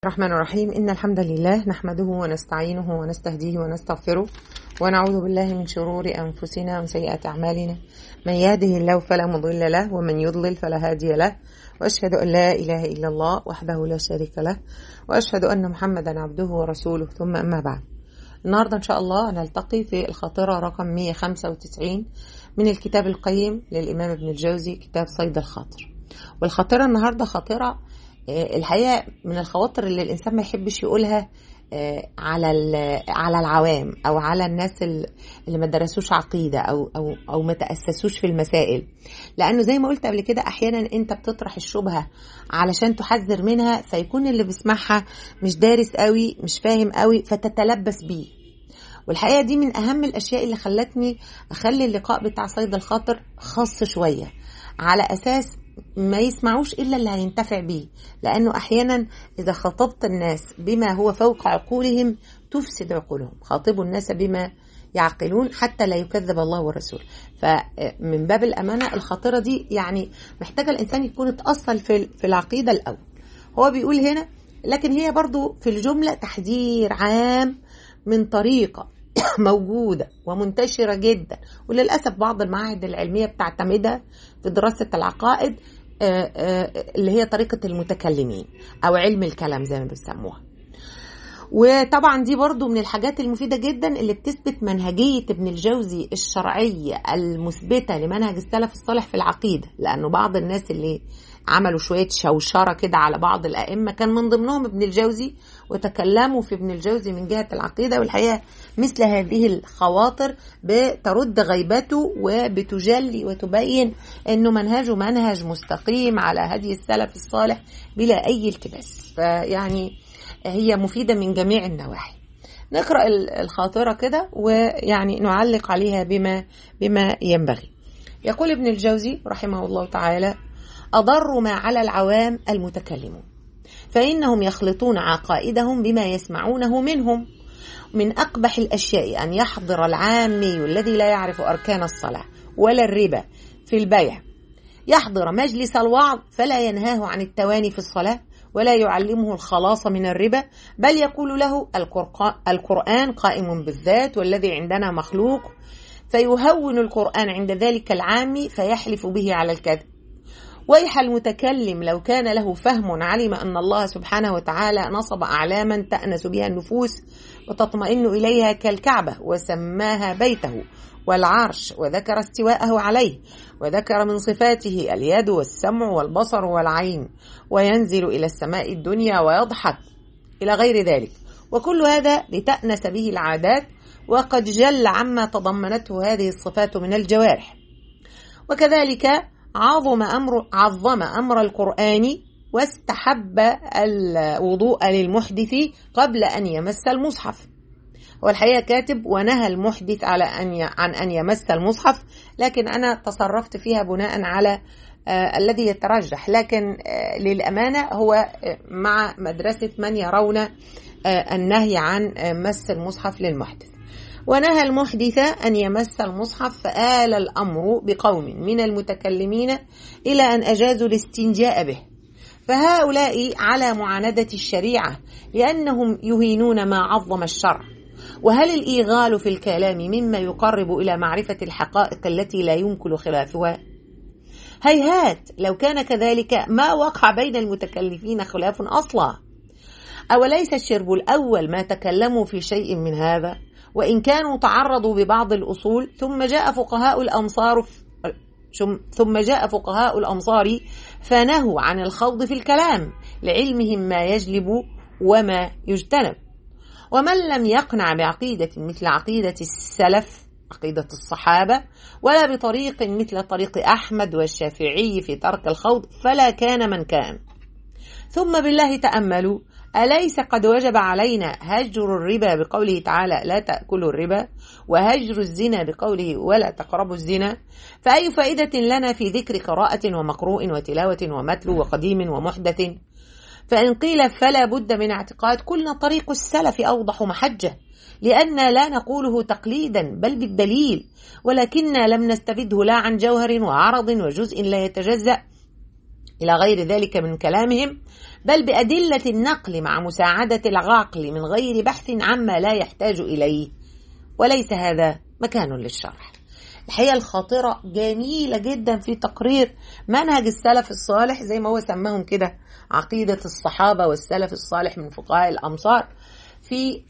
الرحمن الرحيم إن الحمد لله نحمده ونستعينه ونستهديه ونستغفره ونعوذ بالله من شرور أنفسنا ومن سيئات أعمالنا من يهده الله فلا مضل له ومن يضلل فلا هادي له وأشهد أن لا إله إلا الله وحده لا شريك له وأشهد أن محمدا عبده ورسوله ثم أما بعد النهاردة إن شاء الله نلتقي في الخاطرة رقم 195 من الكتاب القيم للإمام ابن الجوزي كتاب صيد الخاطر والخاطرة النهاردة خاطرة الحقيقه من الخواطر اللي الانسان ما يحبش يقولها على على العوام او على الناس اللي ما درسوش عقيده او او او ما تاسسوش في المسائل لانه زي ما قلت قبل كده احيانا انت بتطرح الشبهه علشان تحذر منها فيكون اللي بيسمعها مش دارس قوي مش فاهم قوي فتتلبس بيه والحقيقه دي من اهم الاشياء اللي خلتني اخلي اللقاء بتاع صيد الخاطر خاص شويه على اساس ما يسمعوش الا اللي هينتفع بيه لانه احيانا اذا خاطبت الناس بما هو فوق عقولهم تفسد عقولهم خاطبوا الناس بما يعقلون حتى لا يكذب الله ورسوله فمن باب الامانه الخاطره دي يعني محتاجه الانسان يكون اتاصل في في العقيده الاول هو بيقول هنا لكن هي برضو في الجمله تحذير عام من طريقه موجودة ومنتشرة جدا وللأسف بعض المعاهد العلمية بتعتمدها في دراسة العقائد اللي هي طريقة المتكلمين أو علم الكلام زي ما بيسموها وطبعا دي برضو من الحاجات المفيدة جدا اللي بتثبت منهجية ابن الجوزي الشرعية المثبتة لمنهج السلف الصالح في العقيدة لأنه بعض الناس اللي عملوا شوية شوشرة كده على بعض الأئمة كان من ضمنهم ابن الجوزي وتكلموا في ابن الجوزي من جهة العقيدة والحقيقة مثل هذه الخواطر بترد غيبته وبتجلي وتبين أنه منهجه منهج مستقيم على هدي السلف الصالح بلا أي التباس فيعني هي مفيدة من جميع النواحي نقرأ الخاطرة كده ويعني نعلق عليها بما بما ينبغي يقول ابن الجوزي رحمه الله تعالى أضر ما على العوام المتكلمون فإنهم يخلطون عقائدهم بما يسمعونه منهم من أقبح الأشياء أن يحضر العامي الذي لا يعرف أركان الصلاة ولا الربا في البيع يحضر مجلس الوعظ فلا ينهاه عن التواني في الصلاة ولا يعلمه الخلاص من الربا بل يقول له القرآن قائم بالذات والذي عندنا مخلوق فيهون القرآن عند ذلك العامي فيحلف به على الكذب ويح المتكلم لو كان له فهم علم أن الله سبحانه وتعالى نصب أعلاما تأنس بها النفوس وتطمئن إليها كالكعبة وسماها بيته والعرش وذكر استواءه عليه وذكر من صفاته اليد والسمع والبصر والعين وينزل إلى السماء الدنيا ويضحك إلى غير ذلك وكل هذا لتأنس به العادات وقد جل عما تضمنته هذه الصفات من الجوارح وكذلك عظم أمر عظم أمر القرآن واستحب الوضوء للمحدث قبل أن يمس المصحف هو الحقيقة كاتب ونهى المحدث على أن ي... عن أن يمس المصحف لكن أنا تصرفت فيها بناء على آه الذي يترجح لكن آه للأمانة هو مع مدرسة من يرون آه النهي عن مس المصحف للمحدث ونهى المحدث أن يمس المصحف فآل الأمر بقوم من المتكلمين إلى أن أجازوا الاستنجاء به فهؤلاء على معاندة الشريعة لأنهم يهينون ما عظم الشرع وهل الإيغال في الكلام مما يقرب إلى معرفة الحقائق التي لا يمكن خلافها هيهات لو كان كذلك ما وقع بين المتكلفين خلاف أصلا أوليس الشرب الأول ما تكلموا في شيء من هذا وإن كانوا تعرضوا ببعض الأصول ثم جاء فقهاء الأمصار ثم جاء فقهاء الأمصار فنهوا عن الخوض في الكلام لعلمهم ما يجلب وما يجتنب ومن لم يقنع بعقيدة مثل عقيدة السلف عقيدة الصحابة ولا بطريق مثل طريق أحمد والشافعي في ترك الخوض فلا كان من كان ثم بالله تأملوا أليس قد وجب علينا هجر الربا بقوله تعالى لا تأكلوا الربا وهجر الزنا بقوله ولا تقربوا الزنا فأي فائدة لنا في ذكر قراءة ومقروء وتلاوة ومتلو وقديم ومحدث فإن قيل فلا بد من اعتقاد كلنا طريق السلف أوضح محجة لأن لا نقوله تقليدا بل بالدليل ولكننا لم نستفده لا عن جوهر وعرض وجزء لا يتجزأ إلى غير ذلك من كلامهم بل بأدلة النقل مع مساعدة العقل من غير بحث عما لا يحتاج إليه وليس هذا مكان للشرح الحقيقة الخاطرة جميلة جدا في تقرير منهج السلف الصالح زي ما هو سماهم كده عقيدة الصحابة والسلف الصالح من فقهاء الأمصار في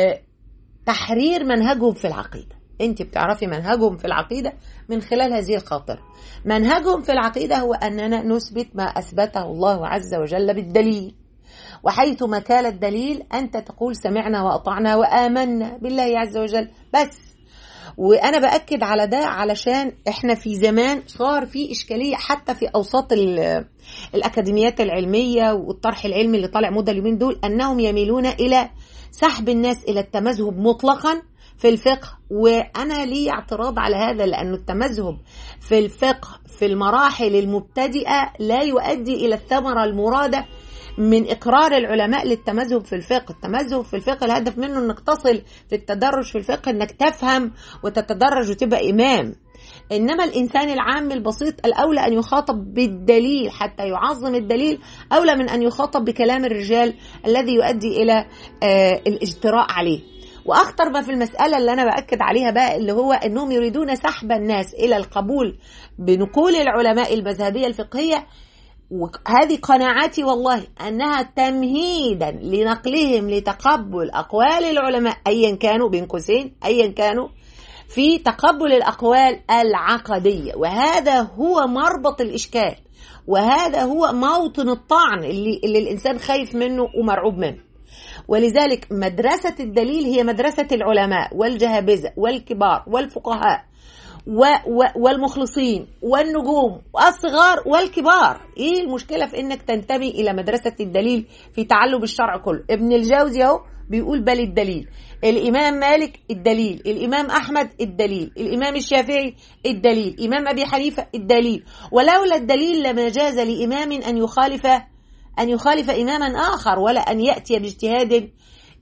تحرير منهجهم في العقيدة انت بتعرفي منهجهم في العقيدة من خلال هذه الخاطرة منهجهم في العقيدة هو أننا نثبت ما أثبته الله عز وجل بالدليل وحيث ما كان الدليل أنت تقول سمعنا وأطعنا وآمنا بالله عز وجل بس وانا باكد على ده علشان احنا في زمان صار في اشكاليه حتى في اوساط الاكاديميات العلميه والطرح العلمي اللي طالع مده اليومين دول انهم يميلون الى سحب الناس الى التمذهب مطلقا في الفقه وانا لي اعتراض على هذا لانه التمذهب في الفقه في المراحل المبتدئه لا يؤدي الى الثمره المراده من اقرار العلماء للتمذهب في الفقه، التمذهب في الفقه الهدف منه انك تصل في التدرج في الفقه انك تفهم وتتدرج وتبقى امام. انما الانسان العام البسيط الاولى ان يخاطب بالدليل حتى يعظم الدليل اولى من ان يخاطب بكلام الرجال الذي يؤدي الى آه الاجتراء عليه. واخطر ما في المساله اللي انا باكد عليها بقى اللي هو انهم يريدون سحب الناس الى القبول بنقول العلماء المذهبيه الفقهيه وهذه قناعتي والله انها تمهيدا لنقلهم لتقبل اقوال العلماء ايا كانوا بين قوسين ايا كانوا في تقبل الاقوال العقديه وهذا هو مربط الاشكال وهذا هو موطن الطعن اللي, اللي الانسان خايف منه ومرعوب منه ولذلك مدرسه الدليل هي مدرسه العلماء والجهابذه والكبار والفقهاء و و والمخلصين والنجوم والصغار والكبار ايه المشكله في انك تنتمي الى مدرسه الدليل في تعلم الشرع كله ابن الجوزي اهو بيقول بل الدليل الامام مالك الدليل الامام احمد الدليل الامام الشافعي الدليل امام ابي حنيفه الدليل ولولا الدليل لما جاز لامام ان يخالف ان يخالف اماما اخر ولا ان ياتي باجتهاد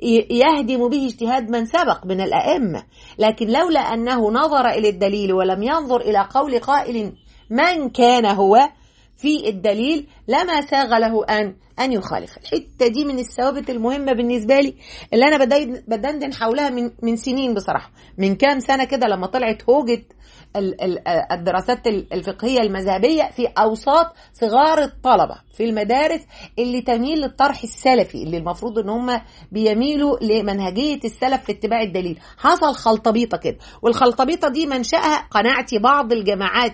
يهدم به اجتهاد من سبق من الأئمة لكن لولا أنه نظر إلى الدليل ولم ينظر إلى قول قائل من كان هو في الدليل لما ساغ له أن أن يخالف الحتة دي من الثوابت المهمة بالنسبة لي اللي أنا بدندن حولها من من سنين بصراحة من كام سنة كده لما طلعت هوجة الدراسات الفقهية المذهبية في أوساط صغار الطلبة في المدارس اللي تميل للطرح السلفي اللي المفروض ان هم بيميلوا لمنهجية السلف في اتباع الدليل حصل خلطبيطة كده والخلطبيطة دي منشأها قناعتي بعض الجماعات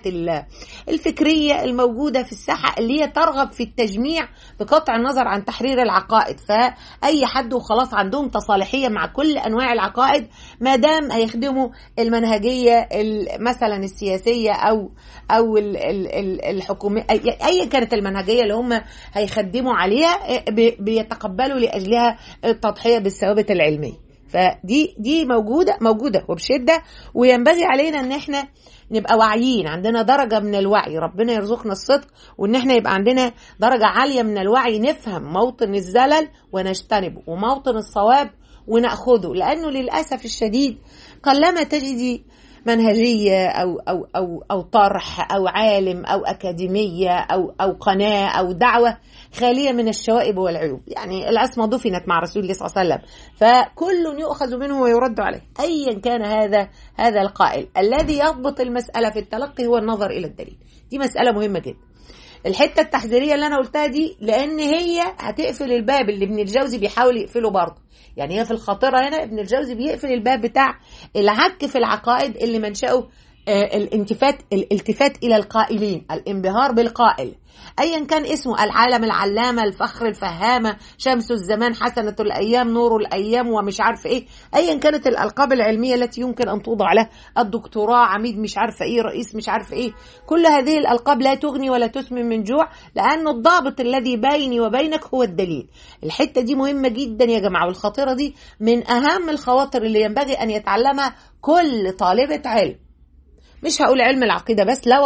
الفكرية الموجودة في الساحة اللي هي ترغب في التجميع بقطع النظر عن تحرير العقائد فأي حد وخلاص عندهم تصالحية مع كل أنواع العقائد ما دام هيخدموا المنهجية مثلا السياسية أو أو الحكومية أيا كانت المنهجية اللي هم هيخدموا عليها بيتقبلوا لاجلها التضحيه بالثوابت العلميه فدي دي موجوده موجوده وبشده وينبغي علينا ان احنا نبقى واعيين عندنا درجة من الوعي ربنا يرزقنا الصدق وان احنا يبقى عندنا درجة عالية من الوعي نفهم موطن الزلل ونجتنبه وموطن الصواب ونأخذه لأنه للأسف الشديد قلما تجدي منهجية أو أو أو أو طرح أو عالم أو أكاديمية أو أو قناة أو دعوة خالية من الشوائب والعيوب، يعني العصمة دفنت مع رسول الله صلى الله عليه وسلم، فكل يؤخذ منه ويرد عليه، أيا كان هذا هذا القائل، الذي يضبط المسألة في التلقي هو النظر إلى الدليل، دي مسألة مهمة جدا. الحته التحذيريه اللي انا قلتها دي لان هي هتقفل الباب اللي ابن الجوزي بيحاول يقفله برضه يعني هي في الخاطره هنا ابن الجوزي بيقفل الباب بتاع العك في العقائد اللي منشاه الانتفات الالتفات الى القائلين الانبهار بالقائل ايا كان اسمه العالم العلامه الفخر الفهامه شمس الزمان حسنه الايام نور الايام ومش عارف ايه ايا كانت الالقاب العلميه التي يمكن ان توضع له الدكتوراه عميد مش عارفه ايه رئيس مش عارفه ايه كل هذه الالقاب لا تغني ولا تسمن من جوع لان الضابط الذي بيني وبينك هو الدليل الحته دي مهمه جدا يا جماعه والخاطره دي من اهم الخواطر اللي ينبغي ان يتعلمها كل طالبه علم مش هقول علم العقيده بس لا والله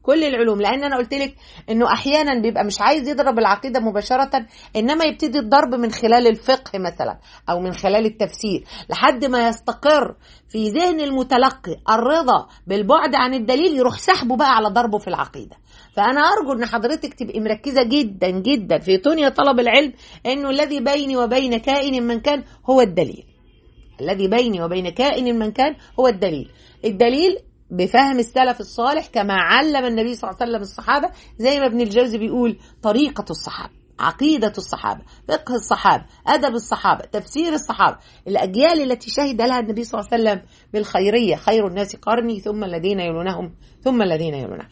كل العلوم لان انا قلت لك انه احيانا بيبقى مش عايز يضرب العقيده مباشره انما يبتدي الضرب من خلال الفقه مثلا او من خلال التفسير لحد ما يستقر في ذهن المتلقي الرضا بالبعد عن الدليل يروح سحبه بقى على ضربه في العقيده فانا ارجو ان حضرتك تبقي مركزه جدا جدا في دنيا طلب العلم انه الذي بيني وبين كائن من كان هو الدليل الذي بيني وبين كائن من كان هو الدليل الدليل بفهم السلف الصالح كما علم النبي صلى الله عليه وسلم الصحابة زي ما ابن الجوزي بيقول طريقة الصحابة عقيدة الصحابة فقه الصحابة أدب الصحابة تفسير الصحابة الأجيال التي شهد لها النبي صلى الله عليه وسلم بالخيرية خير الناس قرني ثم الذين يلونهم ثم الذين يلونهم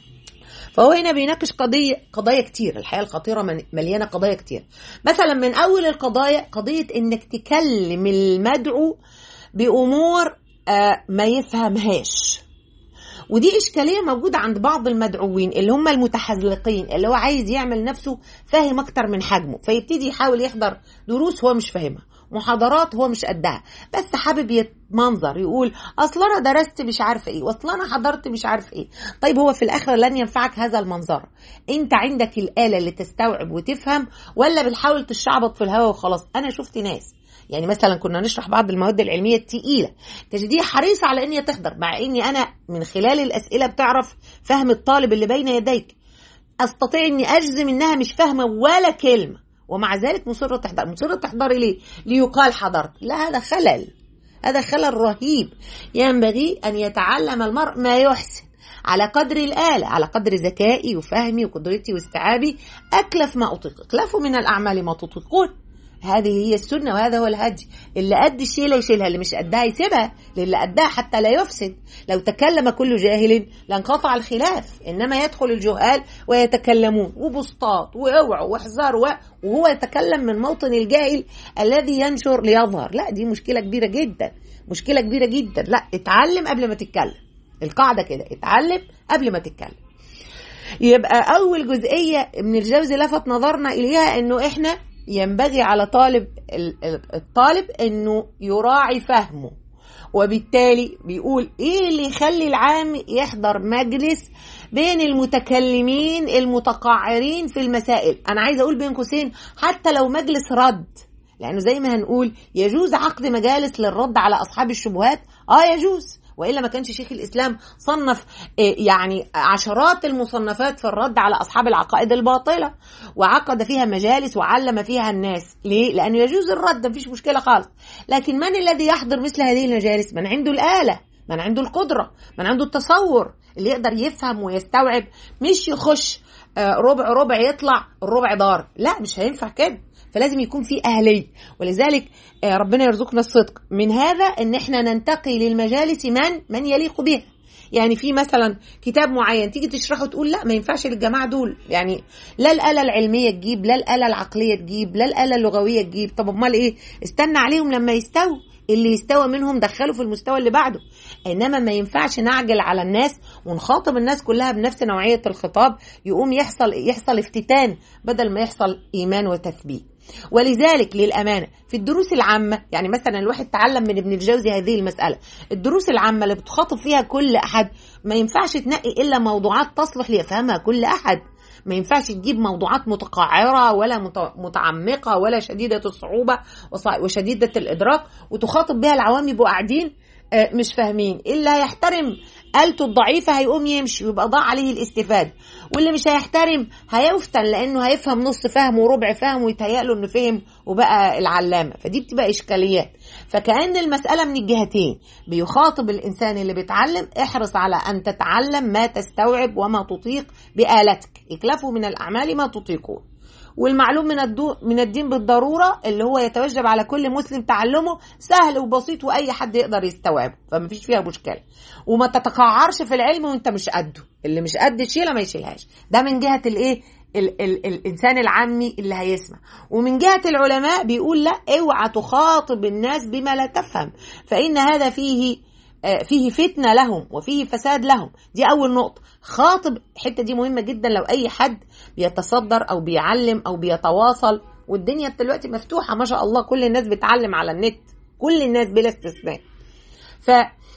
فهو هنا بيناقش قضية قضايا كتير الحياة الخطيرة مليانة قضايا كتير مثلا من أول القضايا قضية إنك تكلم المدعو بأمور آه ما يفهمهاش ودي إشكالية موجودة عند بعض المدعوين اللي هم المتحزلقين اللي هو عايز يعمل نفسه فاهم أكتر من حجمه فيبتدي يحاول يحضر دروس هو مش فاهمها محاضرات هو مش قدها بس حابب يتمنظر يقول اصل انا درست مش عارف ايه واصل انا حضرت مش عارف ايه طيب هو في الاخر لن ينفعك هذا المنظر انت عندك الاله اللي تستوعب وتفهم ولا بتحاول تشعبط في الهواء وخلاص انا شفت ناس يعني مثلا كنا نشرح بعض المواد العلميه التقيله تجديه حريص على ان هي تحضر مع اني انا من خلال الاسئله بتعرف فهم الطالب اللي بين يديك استطيع اني اجزم انها مش فاهمه ولا كلمه ومع ذلك مصرة تحضر مصرة تحضري ليه ليقال حضرت لا هذا خلل هذا خلل رهيب ينبغي أن يتعلم المرء ما يحسن على قدر الآلة على قدر ذكائي وفهمي وقدرتي واستيعابي أكلف ما أطيق اكلفوا من الأعمال ما تطيقون هذه هي السنة وهذا هو الهدي اللي قد الشيلة يشيلها اللي مش قدها يسيبها للي قدها حتى لا يفسد لو تكلم كل جاهل لانقطع الخلاف إنما يدخل الجهال ويتكلمون وبسطاط واوعوا واحذروا وهو يتكلم من موطن الجاهل الذي ينشر ليظهر لا دي مشكلة كبيرة جدا مشكلة كبيرة جدا لا اتعلم قبل ما تتكلم القاعدة كده اتعلم قبل ما تتكلم يبقى أول جزئية من الجوزي لفت نظرنا إليها إنه إحنا ينبغي على طالب الطالب انه يراعي فهمه وبالتالي بيقول ايه اللي يخلي العام يحضر مجلس بين المتكلمين المتقعرين في المسائل انا عايزه اقول بين قوسين حتى لو مجلس رد لانه زي ما هنقول يجوز عقد مجالس للرد على اصحاب الشبهات اه يجوز والا ما كانش شيخ الاسلام صنف يعني عشرات المصنفات في الرد على اصحاب العقائد الباطله وعقد فيها مجالس وعلم فيها الناس ليه لانه يجوز الرد مفيش مشكله خالص لكن من الذي يحضر مثل هذه المجالس من عنده الاله من عنده القدره من عنده التصور اللي يقدر يفهم ويستوعب مش يخش ربع ربع يطلع الربع دار لا مش هينفع كده فلازم يكون في أهلية ولذلك ربنا يرزقنا الصدق من هذا ان احنا ننتقي للمجالس من من يليق بها يعني في مثلا كتاب معين تيجي تشرحه تقول لا ما ينفعش للجماعه دول يعني لا الاله العلميه تجيب لا الاله العقليه تجيب لا الاله اللغويه تجيب طب امال ايه استنى عليهم لما يستووا اللي يستوى منهم دخله في المستوى اللي بعده انما ما ينفعش نعجل على الناس ونخاطب الناس كلها بنفس نوعيه الخطاب يقوم يحصل يحصل افتتان بدل ما يحصل ايمان وتثبيت ولذلك للأمانة في الدروس العامة يعني مثلا الواحد تعلم من ابن الجوزي هذه المسألة الدروس العامة اللي بتخاطب فيها كل أحد ما ينفعش تنقي إلا موضوعات تصلح ليفهمها كل أحد ما ينفعش تجيب موضوعات متقعرة ولا متعمقة ولا شديدة الصعوبة وشديدة الإدراك وتخاطب بها العوام يبقوا قاعدين مش فاهمين اللي هيحترم آلته الضعيفة هيقوم يمشي ويبقى ضاع عليه الاستفادة واللي مش هيحترم هيفتن لأنه هيفهم نص فهم وربع فهم ويتهيأ له إنه فهم وبقى العلامة فدي بتبقى إشكاليات فكأن المسألة من الجهتين بيخاطب الإنسان اللي بيتعلم احرص على أن تتعلم ما تستوعب وما تطيق بآلتك اكلفوا من الأعمال ما تطيقون والمعلوم من الدو من الدين بالضروره اللي هو يتوجب على كل مسلم تعلمه سهل وبسيط واي حد يقدر يستوعبه فما فيش فيها مشكله وما تتقعرش في العلم وانت مش قده اللي مش قد الشيله ما يشيلهاش ده من جهه الايه ال ال الانسان العامي اللي هيسمع ومن جهه العلماء بيقول لا اوعى تخاطب الناس بما لا تفهم فان هذا فيه فيه فتنة لهم وفيه فساد لهم دي أول نقطة خاطب الحتة دي مهمة جدا لو أي حد بيتصدر أو بيعلم أو بيتواصل والدنيا دلوقتي مفتوحة ما شاء الله كل الناس بتعلم على النت كل الناس بلا استثناء ف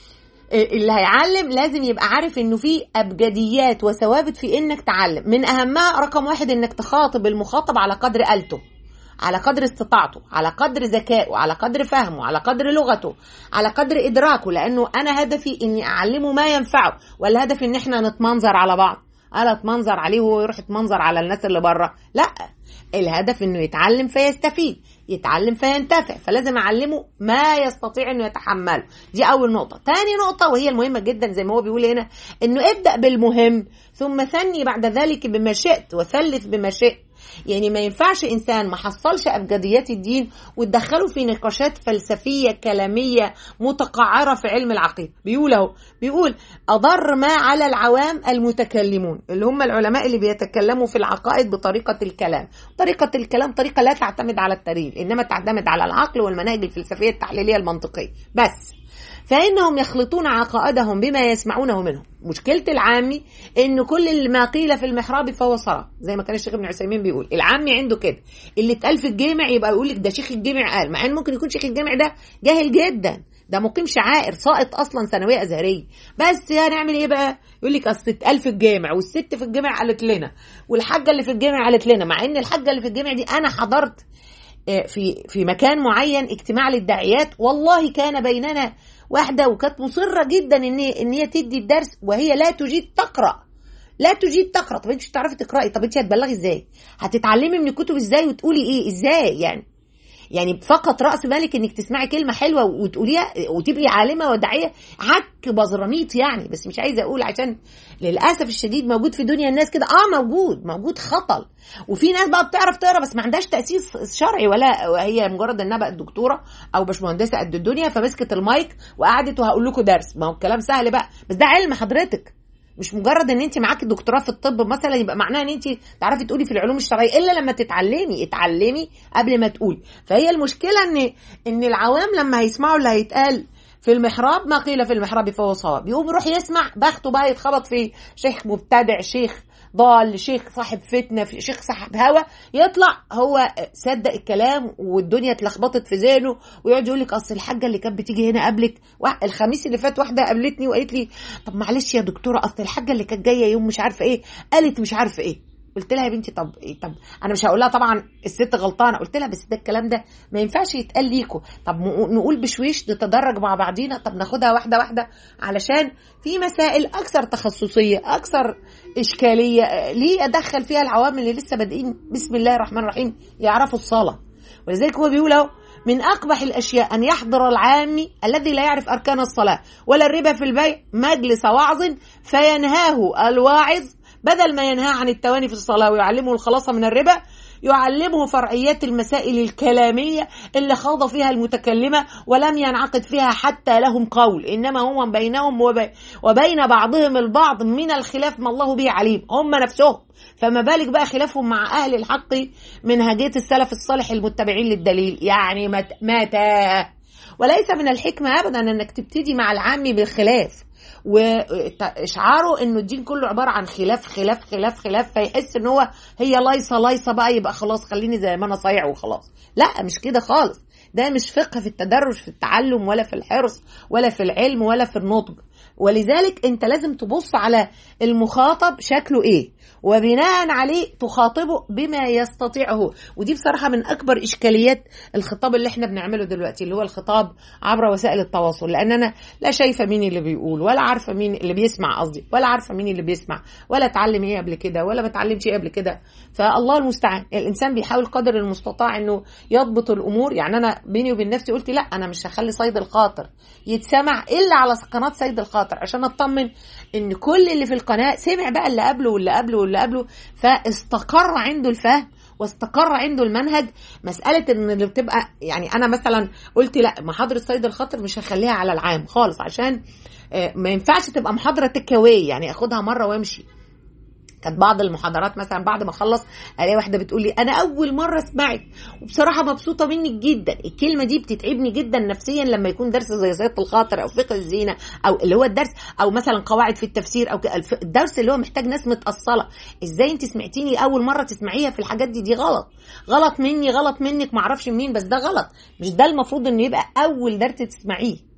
اللي هيعلم لازم يبقى عارف انه في ابجديات وثوابت في انك تعلم من اهمها رقم واحد انك تخاطب المخاطب على قدر آلته على قدر استطاعته على قدر ذكائه على قدر فهمه على قدر لغته على قدر ادراكه لانه انا هدفي اني اعلمه ما ينفعه ولا هدفي ان احنا نتمنظر على بعض انا اتمنظر عليه وهو يروح يتمنظر على الناس اللي بره لا الهدف انه يتعلم فيستفيد يتعلم فينتفع فلازم اعلمه ما يستطيع انه يتحمله دي اول نقطه تاني نقطه وهي المهمه جدا زي ما هو بيقول هنا انه ابدا بالمهم ثم ثني بعد ذلك بما شئت وثلث بما شئت يعني ما ينفعش انسان ما حصلش ابجديات الدين وتدخله في نقاشات فلسفيه كلاميه متقعره في علم العقيده بيقول اهو بيقول اضر ما على العوام المتكلمون اللي هم العلماء اللي بيتكلموا في العقائد بطريقه الكلام طريقه الكلام طريقه لا تعتمد على التاريخ انما تعتمد على العقل والمناهج الفلسفيه التحليليه المنطقيه بس فإنهم يخلطون عقائدهم بما يسمعونه منهم مشكلة العامي إن كل ما قيل في المحراب فهو سراب زي ما كان الشيخ ابن عثيمين بيقول العامي عنده كده اللي اتقال في الجامع يبقى يقول لك ده شيخ الجامع قال مع إن ممكن يكون شيخ الجامع ده جاهل جدا ده مقيم شعائر ساقط اصلا ثانويه ازهريه بس هنعمل ايه بقى يقول لك اصل اتقال في الجامع والست في الجامع قالت لنا والحاجه اللي في الجامع قالت لنا مع ان الحاجه اللي في الجامع دي انا حضرت في في مكان معين اجتماع للداعيات والله كان بيننا واحده وكانت مصره جدا ان ان هي تدي الدرس وهي لا تجيد تقرا لا تجيد تقرا طب انت مش هتعرفي تقراي طب انت هتبلغي ازاي هتتعلمي من الكتب ازاي وتقولي ايه ازاي يعني يعني فقط راس مالك انك تسمعي كلمه حلوه وتقوليها وتبقي عالمه وداعيه عك بزراميط يعني بس مش عايزه اقول عشان للاسف الشديد موجود في دنيا الناس كده اه موجود موجود خطل وفي ناس بقى بتعرف تقرا بس ما عندهاش تاسيس شرعي ولا وهي مجرد انها بقت دكتوره او باشمهندسه قد الدنيا فمسكت المايك وقعدت وهقول لكم درس ما هو الكلام سهل بقى بس ده علم حضرتك مش مجرد ان انت معاكي دكتوراه في الطب مثلا يبقى معناها ان انت تعرفي تقولي في العلوم الشرعيه الا لما تتعلمي اتعلمي قبل ما تقولي فهي المشكله ان ان العوام لما هيسمعوا اللي هيتقال في المحراب ما قيل في المحراب فهو صواب يقوم يروح يسمع بخته بقى يتخبط في شيخ مبتدع شيخ ضال شيخ صاحب فتنه في شيخ صاحب هوى يطلع هو صدق الكلام والدنيا اتلخبطت في ذهنه ويقعد يقول لك اصل الحاجه اللي كانت بتيجي هنا قبلك الخميس اللي فات واحده قابلتني وقالت لي طب معلش يا دكتوره اصل الحاجه اللي كانت جايه يوم مش عارفه ايه قالت مش عارفه ايه قلت لها يا بنتي طب إيه طب انا مش هقول لها طبعا الست غلطانه قلت لها بس ده الكلام ده ما ينفعش يتقال ليكوا طب نقول بشويش نتدرج مع بعضينا طب ناخدها واحده واحده علشان في مسائل اكثر تخصصيه اكثر اشكاليه ليه ادخل فيها العوامل اللي لسه بادئين بسم الله الرحمن الرحيم يعرفوا الصلاه ولذلك هو بيقول اهو من أقبح الأشياء أن يحضر العامي الذي لا يعرف أركان الصلاة ولا الربا في البيع مجلس وعظ فينهاه الواعظ بدل ما ينهى عن التواني في الصلاة ويعلمه الخلاص من الربا يعلمه فرعيات المسائل الكلامية اللي خاض فيها المتكلمة ولم ينعقد فيها حتى لهم قول إنما هو بينهم وبين بعضهم البعض من الخلاف ما الله به عليم هم نفسهم فما بالك بقى خلافهم مع أهل الحق من هجية السلف الصالح المتبعين للدليل يعني متى وليس من الحكمة أبدا أنك تبتدي مع العام بالخلاف واشعاره انه الدين كله عباره عن خلاف خلاف خلاف خلاف فيحس ان هو هي لايصه لايصه بقى يبقى خلاص خليني زي ما انا صايع وخلاص لا مش كده خالص ده مش فقه في التدرج في التعلم ولا في الحرص ولا في العلم ولا في النطق ولذلك انت لازم تبص على المخاطب شكله ايه وبناء عليه تخاطبه بما يستطيعه ودي بصراحه من اكبر اشكاليات الخطاب اللي احنا بنعمله دلوقتي اللي هو الخطاب عبر وسائل التواصل لان انا لا شايفه مين اللي بيقول ولا عارفه مين اللي بيسمع قصدي ولا عارفه مين اللي بيسمع ولا اتعلم ايه قبل كده ولا ما اتعلمش ايه قبل كده فالله المستعان الانسان بيحاول قدر المستطاع انه يضبط الامور يعني انا بيني وبين نفسي قلت لا انا مش هخلي صيد الخاطر يتسمع الا على قناه صيد الخاطر عشان اطمن ان كل اللي في القناه سمع بقى اللي قبله واللي قبله واللي قبله فاستقر عنده الفهم واستقر عنده المنهج مسألة ان اللي بتبقى يعني انا مثلا قلت لا محاضرة صيد الخاطر مش هخليها على العام خالص عشان ما ينفعش تبقى محاضرة تكاوي يعني اخدها مرة وامشي كانت بعض المحاضرات مثلا بعد ما اخلص الاقي واحده بتقول لي انا اول مره اسمعك وبصراحه مبسوطه منك جدا الكلمه دي بتتعبني جدا نفسيا لما يكون درس زي صياغه الخاطر او فقه الزينه او اللي هو الدرس او مثلا قواعد في التفسير او الدرس اللي هو محتاج ناس متاصله ازاي انت سمعتيني اول مره تسمعيها في الحاجات دي دي غلط غلط مني غلط منك معرفش منين بس ده غلط مش ده المفروض انه يبقى اول درس تسمعيه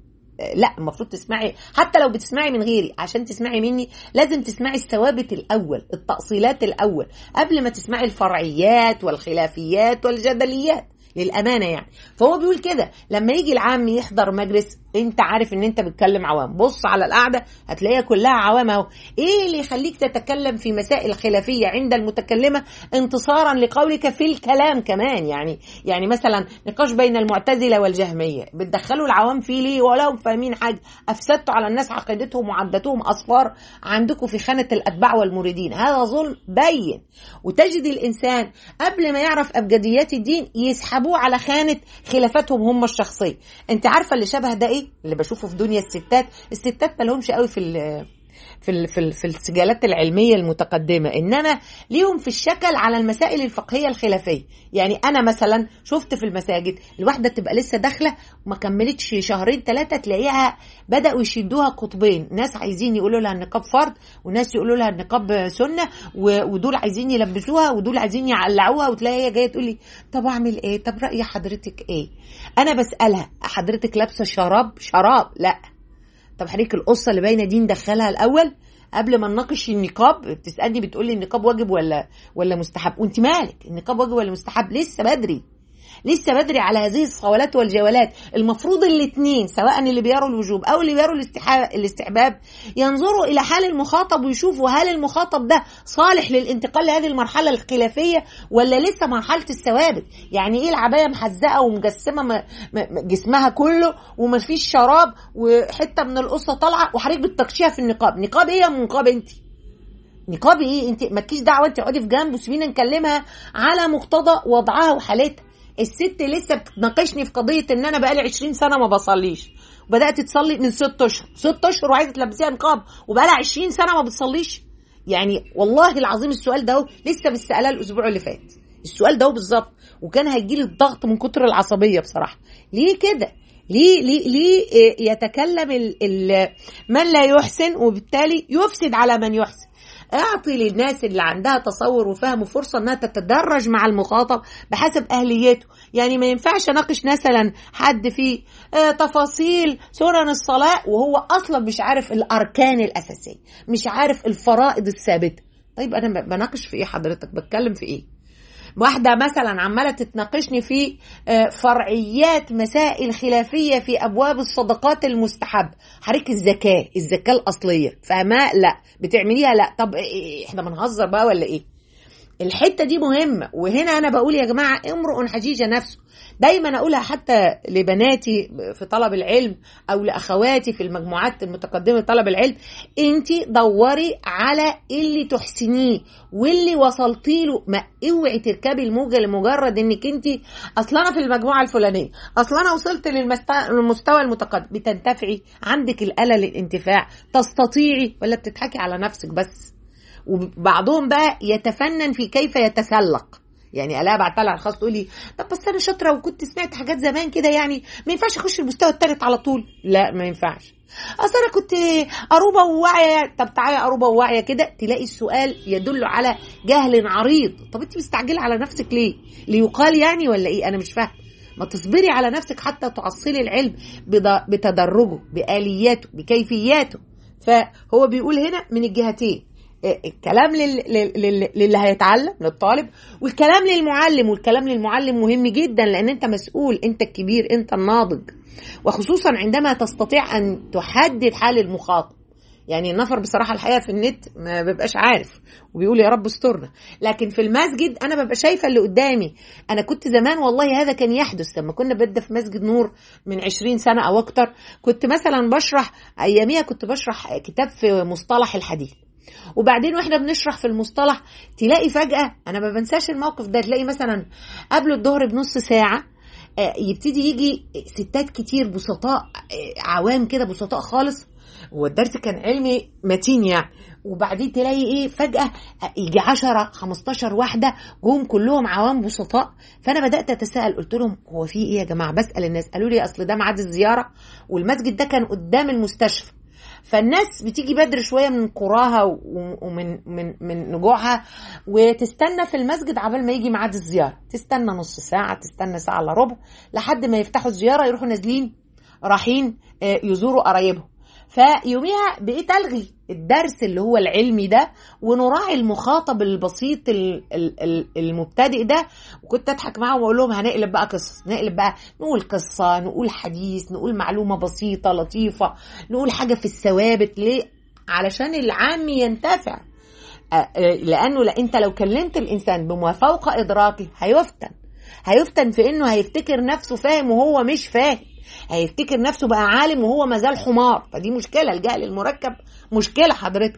لا المفروض تسمعي حتى لو بتسمعي من غيري عشان تسمعي مني لازم تسمعي الثوابت الاول التأصيلات الاول قبل ما تسمعي الفرعيات والخلافيات والجدليات للامانه يعني فهو بيقول كده لما يجي العام يحضر مجلس انت عارف ان انت بتكلم عوام بص على القعده هتلاقيها كلها عوام اهو ايه اللي يخليك تتكلم في مسائل خلافيه عند المتكلمه انتصارا لقولك في الكلام كمان يعني يعني مثلا نقاش بين المعتزله والجهميه بتدخلوا العوام فيه ليه ولا هم فاهمين حاجه افسدتوا على الناس عقيدتهم وعدتهم اصفار عندكم في خانه الاتباع والمريدين هذا ظلم بين وتجد الانسان قبل ما يعرف ابجديات الدين يسحبوه على خانه خلافاتهم هم الشخصيه انت عارفه اللي شبه ده ايه اللي بشوفه في دنيا الستات الستات ما لهمش قوي في ال في ال في, ال في السجالات العلميه المتقدمه انما ليهم في الشكل على المسائل الفقهيه الخلافيه يعني انا مثلا شفت في المساجد الواحده تبقى لسه داخله وما كملتش شهرين ثلاثه تلاقيها بداوا يشدوها قطبين ناس عايزين يقولوا لها النقاب فرض وناس يقولوا لها النقاب سنه ودول عايزين يلبسوها ودول عايزين يعلعوها وتلاقي هي جايه تقول لي طب اعمل ايه طب راي حضرتك ايه انا بسالها حضرتك لابسه شراب شراب لا طب حضرتك القصه اللي باينه دي ندخلها الاول قبل ما نناقش النقاب بتسالني بتقولي النقاب واجب ولا ولا مستحب وانت مالك النقاب واجب ولا مستحب لسه بدري لسه بدري على هذه الصولات والجولات المفروض الاثنين سواء اللي بيروا الوجوب او اللي بيروا الاستحباب ينظروا الى حال المخاطب ويشوفوا هل المخاطب ده صالح للانتقال لهذه المرحله الخلافيه ولا لسه مرحله الثوابت يعني ايه العبايه محزقه ومجسمه جسمها كله ومفيش شراب وحته من القصه طالعه وحضرتك بتناقشيها في النقاب نقاب ايه يا نقاب انت نقاب ايه انت مالكيش دعوه انت اقعدي في جنب وسيبينا نكلمها على مقتضى وضعها وحالتها الست لسه بتناقشني في قضيه ان انا بقالي 20 سنه ما بصليش وبدات تصلي من ست اشهر ست اشهر وعايزه تلبسيها نقاب وبقالها 20 سنه ما بتصليش يعني والله العظيم السؤال ده لسه بالسالاه الاسبوع اللي فات السؤال ده بالظبط وكان هيجي لي الضغط من كتر العصبيه بصراحه ليه كده ليه ليه ليه يتكلم ال ال من لا يحسن وبالتالي يفسد على من يحسن اعطي للناس اللي عندها تصور وفهم فرصه انها تتدرج مع المخاطب بحسب اهليته يعني ما ينفعش اناقش مثلا حد في آه تفاصيل سنن الصلاه وهو اصلا مش عارف الاركان الاساسيه مش عارف الفرائض الثابته طيب انا بناقش في ايه حضرتك بتكلم في ايه واحدة مثلا عمالة تتناقشني في فرعيات مسائل خلافية في أبواب الصدقات المستحب حضرتك الزكاة الزكاة الأصلية فاهمة لا بتعمليها لا طب احنا بنهزر بقى ولا ايه الحتة دي مهمة وهنا أنا بقول يا جماعة امرؤ حجيج نفسه دايما أقولها حتى لبناتي في طلب العلم أو لأخواتي في المجموعات المتقدمة طلب العلم أنت دوري على اللي تحسنيه واللي وصلتي له ما اوعي تركبي الموجة لمجرد انك انت اصل انا في المجموعة الفلانية اصل انا وصلت للمستوى المتقدم بتنتفعي عندك الآلة للانتفاع تستطيعي ولا بتضحكي على نفسك بس وبعضهم بقى يتفنن في كيف يتسلق يعني الاقي بعتها على الخاص تقول لي طب بس انا شاطره وكنت سمعت حاجات زمان كده يعني ما ينفعش اخش المستوى الثالث على طول لا ما ينفعش اصل انا كنت قروبه وواعيه طب تعالى قروبه وواعيه كده تلاقي السؤال يدل على جهل عريض طب انت مستعجله على نفسك ليه ليقال يعني ولا ايه انا مش فاهم ما تصبري على نفسك حتى تعصلي العلم بتدرجه بالياته بكيفياته فهو بيقول هنا من الجهتين الكلام للي هيتعلم للطالب والكلام للمعلم والكلام للمعلم مهم جدا لان انت مسؤول انت الكبير انت الناضج وخصوصا عندما تستطيع ان تحدد حال المخاطب يعني النفر بصراحة الحقيقة في النت ما ببقاش عارف وبيقول يا رب استرنا لكن في المسجد أنا ببقى شايفة اللي قدامي أنا كنت زمان والله هذا كان يحدث لما كنا بدأ في مسجد نور من عشرين سنة أو أكتر كنت مثلا بشرح أياميها كنت بشرح كتاب في مصطلح الحديث وبعدين واحنا بنشرح في المصطلح تلاقي فجأة أنا ما بنساش الموقف ده تلاقي مثلا قبل الظهر بنص ساعة يبتدي يجي ستات كتير بسطاء عوام كده بسطاء خالص والدرس كان علمي متين يعني وبعدين تلاقي ايه فجأة يجي 10 15 واحدة جم كلهم عوام بسطاء فأنا بدأت أتساءل قلت لهم هو في ايه يا جماعة بسأل الناس قالوا لي أصل ده ميعاد الزيارة والمسجد ده كان قدام المستشفى فالناس بتيجي بدري شويه من قراها ومن من من نجوعها وتستنى في المسجد عبال ما يجي ميعاد الزياره تستنى نص ساعه تستنى ساعه الا ربع لحد ما يفتحوا الزياره يروحوا نازلين رايحين آه، يزوروا قرايبهم فيوميها بقيت الغي الدرس اللي هو العلمي ده ونراعي المخاطب البسيط ال- ال- ال- المبتدئ ده وكنت اضحك معاهم واقول لهم هنقلب بقى قصص نقلب بقى نقول قصه نقول حديث نقول معلومه بسيطه لطيفه نقول حاجه في الثوابت ليه علشان العام ينتفع آه، آه، لانه لا انت لو كلمت الانسان بما فوق ادراكه هيفتن هيفتن في انه هيفتكر نفسه فاهم وهو مش فاهم هيفتكر نفسه بقى عالم وهو مازال حمار فدي مشكله الجهل المركب مشكله حضرتك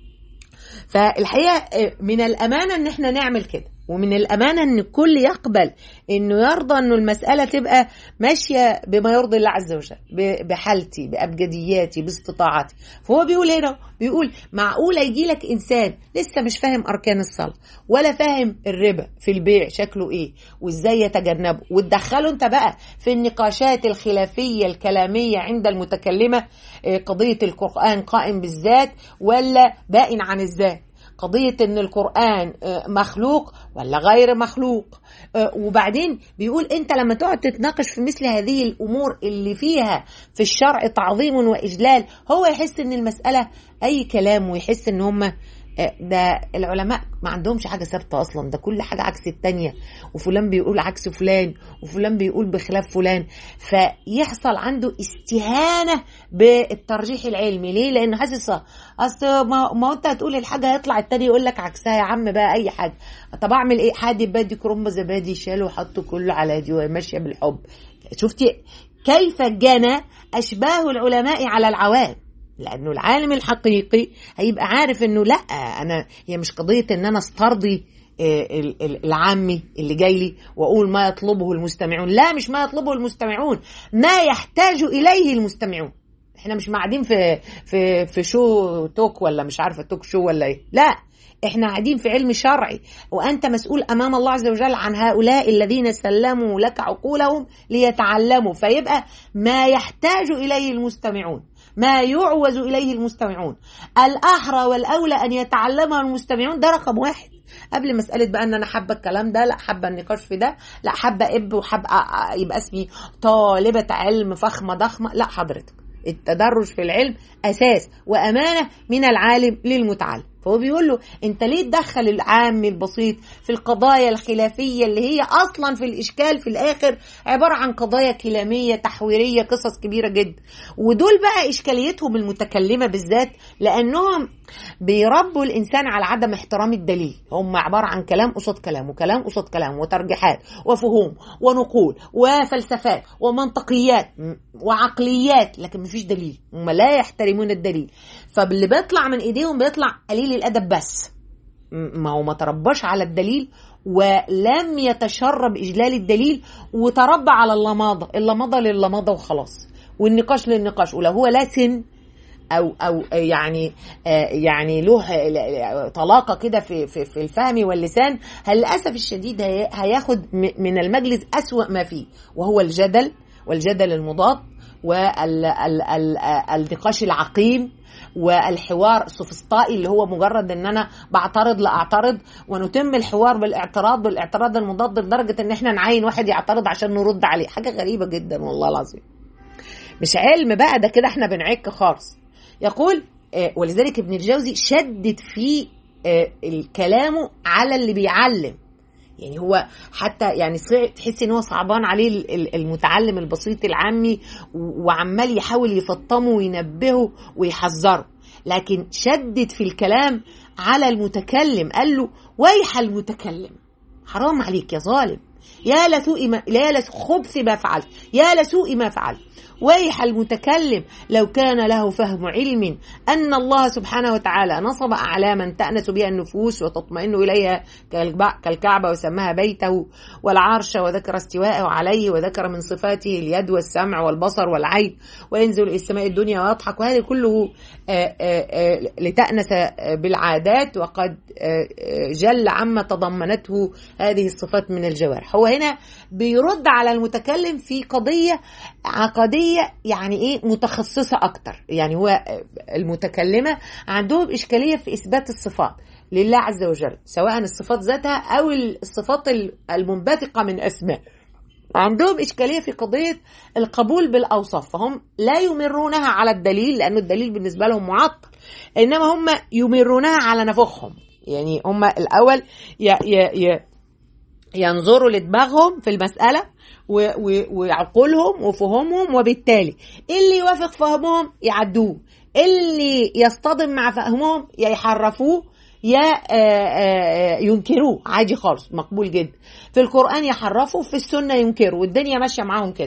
فالحقيقه آه، من الامانه ان احنا نعمل كده ومن الامانه ان الكل يقبل انه يرضى انه المساله تبقى ماشيه بما يرضي الله عز وجل ب- بحالتي بابجدياتي باستطاعتي فهو بيقول هنا بيقول معقوله يجي لك انسان لسه مش فاهم اركان الصلاه ولا فاهم الربا في البيع شكله ايه وازاي يتجنبه وتدخله انت بقى في النقاشات الخلافيه الكلاميه عند المتكلمه آه، قضيه القران قائم بالذات ولا بائن عن الذات قضية ان القرآن آه، مخلوق ولا غير مخلوق آه، وبعدين بيقول انت لما تقعد تتناقش في مثل هذه الامور اللي فيها في الشرع تعظيم واجلال هو يحس ان المسألة اي كلام ويحس ان هم آه، ده العلماء ما عندهمش حاجة ثابتة أصلا ده كل حاجة عكس التانية وفلان بيقول عكس فلان وفلان بيقول بخلاف فلان فيحصل عنده استهانة بالترجيح العلمي ليه؟ لأنه حاسس أصل ما, ما أنت هتقول الحاجة هيطلع التاني يقول لك عكسها يا عم بقى أي حاجة طب أعمل إيه؟ حادي بادي كرنب زبادي شاله وحطه كله على دي وماشية بالحب شفتي كيف جنى أشباه العلماء على العوام لانه العالم الحقيقي هيبقى عارف انه لا انا هي مش قضيه ان انا استرضي آه، ال- ال- العامي اللي جاي لي واقول ما يطلبه المستمعون لا مش ما يطلبه المستمعون ما يحتاج اليه المستمعون احنا مش قاعدين في في في شو توك ولا مش عارفه توك شو ولا ايه لا احنا قاعدين في علم شرعي وانت مسؤول امام الله عز وجل عن هؤلاء الذين سلموا لك عقولهم ليتعلموا فيبقى ما يحتاج اليه المستمعون ما يعوز اليه المستمعون الاحرى والاولى ان يتعلمها المستمعون ده رقم واحد قبل مسألة بقى ان انا حابة الكلام ده لا حابة النقاش في ده لا حابة اب وحابة يبقى اسمي طالبة علم فخمة ضخمة لا حضرتك التدرج في العلم اساس وامانة من العالم للمتعلم فهو بيقول له انت ليه تدخل العام البسيط في القضايا الخلافية اللي هي اصلا في الاشكال في الاخر عبارة عن قضايا كلامية تحويرية قصص كبيرة جدا ودول بقى اشكاليتهم المتكلمة بالذات لانهم بيربوا الانسان على عدم احترام الدليل هم عبارة عن كلام قصاد كلام وكلام قصاد كلام وترجيحات وفهوم ونقول وفلسفات ومنطقيات م- وعقليات لكن مفيش دليل هم لا يحترمون الدليل فاللي بيطلع من ايديهم بيطلع قليل الادب بس م- ما هو ما ترباش على الدليل ولم يتشرب اجلال الدليل وتربى على اللماضه اللماضه للماضه وخلاص والنقاش للنقاش ولو هو لا سن او او يعني آه، يعني له طلاقه كده في في في الفهم واللسان للاسف الشديد هي- هياخد م- من المجلس اسوا ما فيه وهو الجدل والجدل المضاد والنقاش العقيم والحوار السوفسطائي اللي هو مجرد ان انا بعترض لاعترض ونتم الحوار بالاعتراض بالاعتراض المضاد لدرجه ان احنا نعين واحد يعترض عشان نرد عليه حاجه غريبه جدا والله العظيم مش علم بقى ده كده احنا بنعك خالص يقول آه، ولذلك ابن الجوزي شدد في آه، كلامه على اللي بيعلم يعني هو حتى يعني صع- تحس ان هو صعبان عليه ال- ال- المتعلم البسيط العامي و- وعمال يحاول يفطمه وينبهه ويحذره لكن شدد في الكلام على المتكلم قال له ويح المتكلم حرام عليك يا ظالم يا لسوء ما يا لخبث ما فعلت يا لسوء ما فعلت ويح المتكلم لو كان له فهم علم أن الله سبحانه وتعالى نصب أعلاما تأنس بها النفوس وتطمئن إليها كالب- كالكعبة وسماها بيته والعرش وذكر استواءه عليه وذكر من صفاته اليد والسمع والبصر والعين وينزل إلى السماء الدنيا ويضحك وهذا كله آه، آه، آه، لتأنس آه، بالعادات وقد آه، آه، جل عما تضمنته هذه الصفات من الجوارح هو هنا بيرد على المتكلم في قضية عقدية يعني ايه متخصصة اكتر يعني هو آه، المتكلمة عندهم اشكالية في اثبات الصفات لله عز وجل سواء الصفات ذاتها او الصفات المنبثقة من اسماء عندهم إشكالية في قضية القبول بالأوصاف فهم لا يمرونها على الدليل لأن الدليل بالنسبة لهم معطل إنما هم يمرونها على نفخهم يعني هم الأول ي ي ي ينظروا لدماغهم في المسألة وعقولهم وفهمهم وبالتالي اللي يوافق فهمهم يعدوه اللي يصطدم مع فهمهم يا يحرفوه يا ينكروه عادي خالص مقبول جدا في القرآن يحرفوا في السنة ينكروا والدنيا ماشية معاهم كده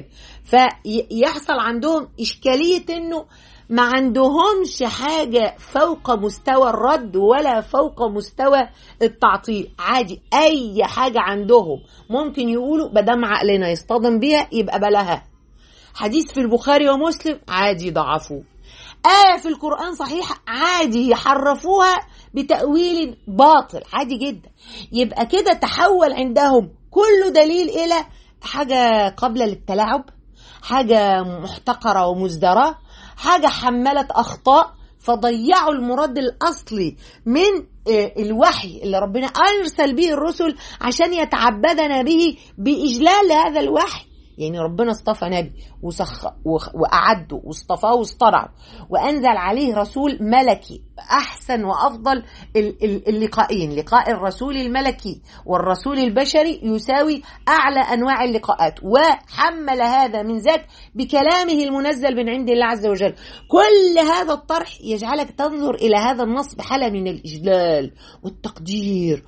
فيحصل عندهم إشكالية إنه ما عندهمش حاجة فوق مستوى الرد ولا فوق مستوى التعطيل عادي أي حاجة عندهم ممكن يقولوا بدم عقلنا يصطدم بيها يبقى بلاها حديث في البخاري ومسلم عادي ضعفوه آية في القرآن صحيحة عادي يحرفوها بتأويل باطل عادي جدا يبقى كده تحول عندهم كل دليل إلى حاجة قابلة للتلاعب حاجة محتقرة ومزدرة حاجة حملت أخطاء فضيعوا المراد الأصلي من الوحي اللي ربنا أرسل به الرسل عشان يتعبدنا به بإجلال هذا الوحي يعني ربنا اصطفى نبي وسخ وأعده واصطفاه واصطنعه وأنزل عليه رسول ملكي أحسن وأفضل اللقاءين لقاء الرسول الملكي والرسول البشري يساوي أعلى أنواع اللقاءات وحمل هذا من ذاك بكلامه المنزل من عند الله عز وجل كل هذا الطرح يجعلك تنظر إلى هذا النص بحالة من الإجلال والتقدير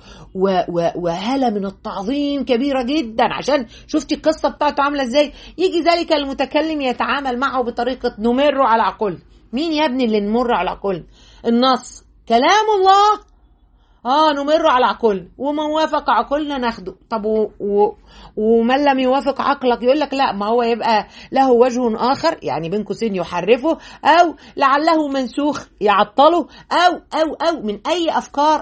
وهالة من التعظيم كبيرة جدا عشان شفتي القصة بتاعته عاملة ازاي يجي ذلك المتكلم يتعامل معه بطريقة نمر على عقول مين يا ابني اللي نمر على عقول النص كلام الله اه نمر على عقول ومن وافق عقولنا ناخده طب و... و... ومن لم يوافق عقلك يقول لك لا ما هو يبقى له وجه اخر يعني بين قوسين يحرفه او لعله منسوخ يعطله او او او من اي افكار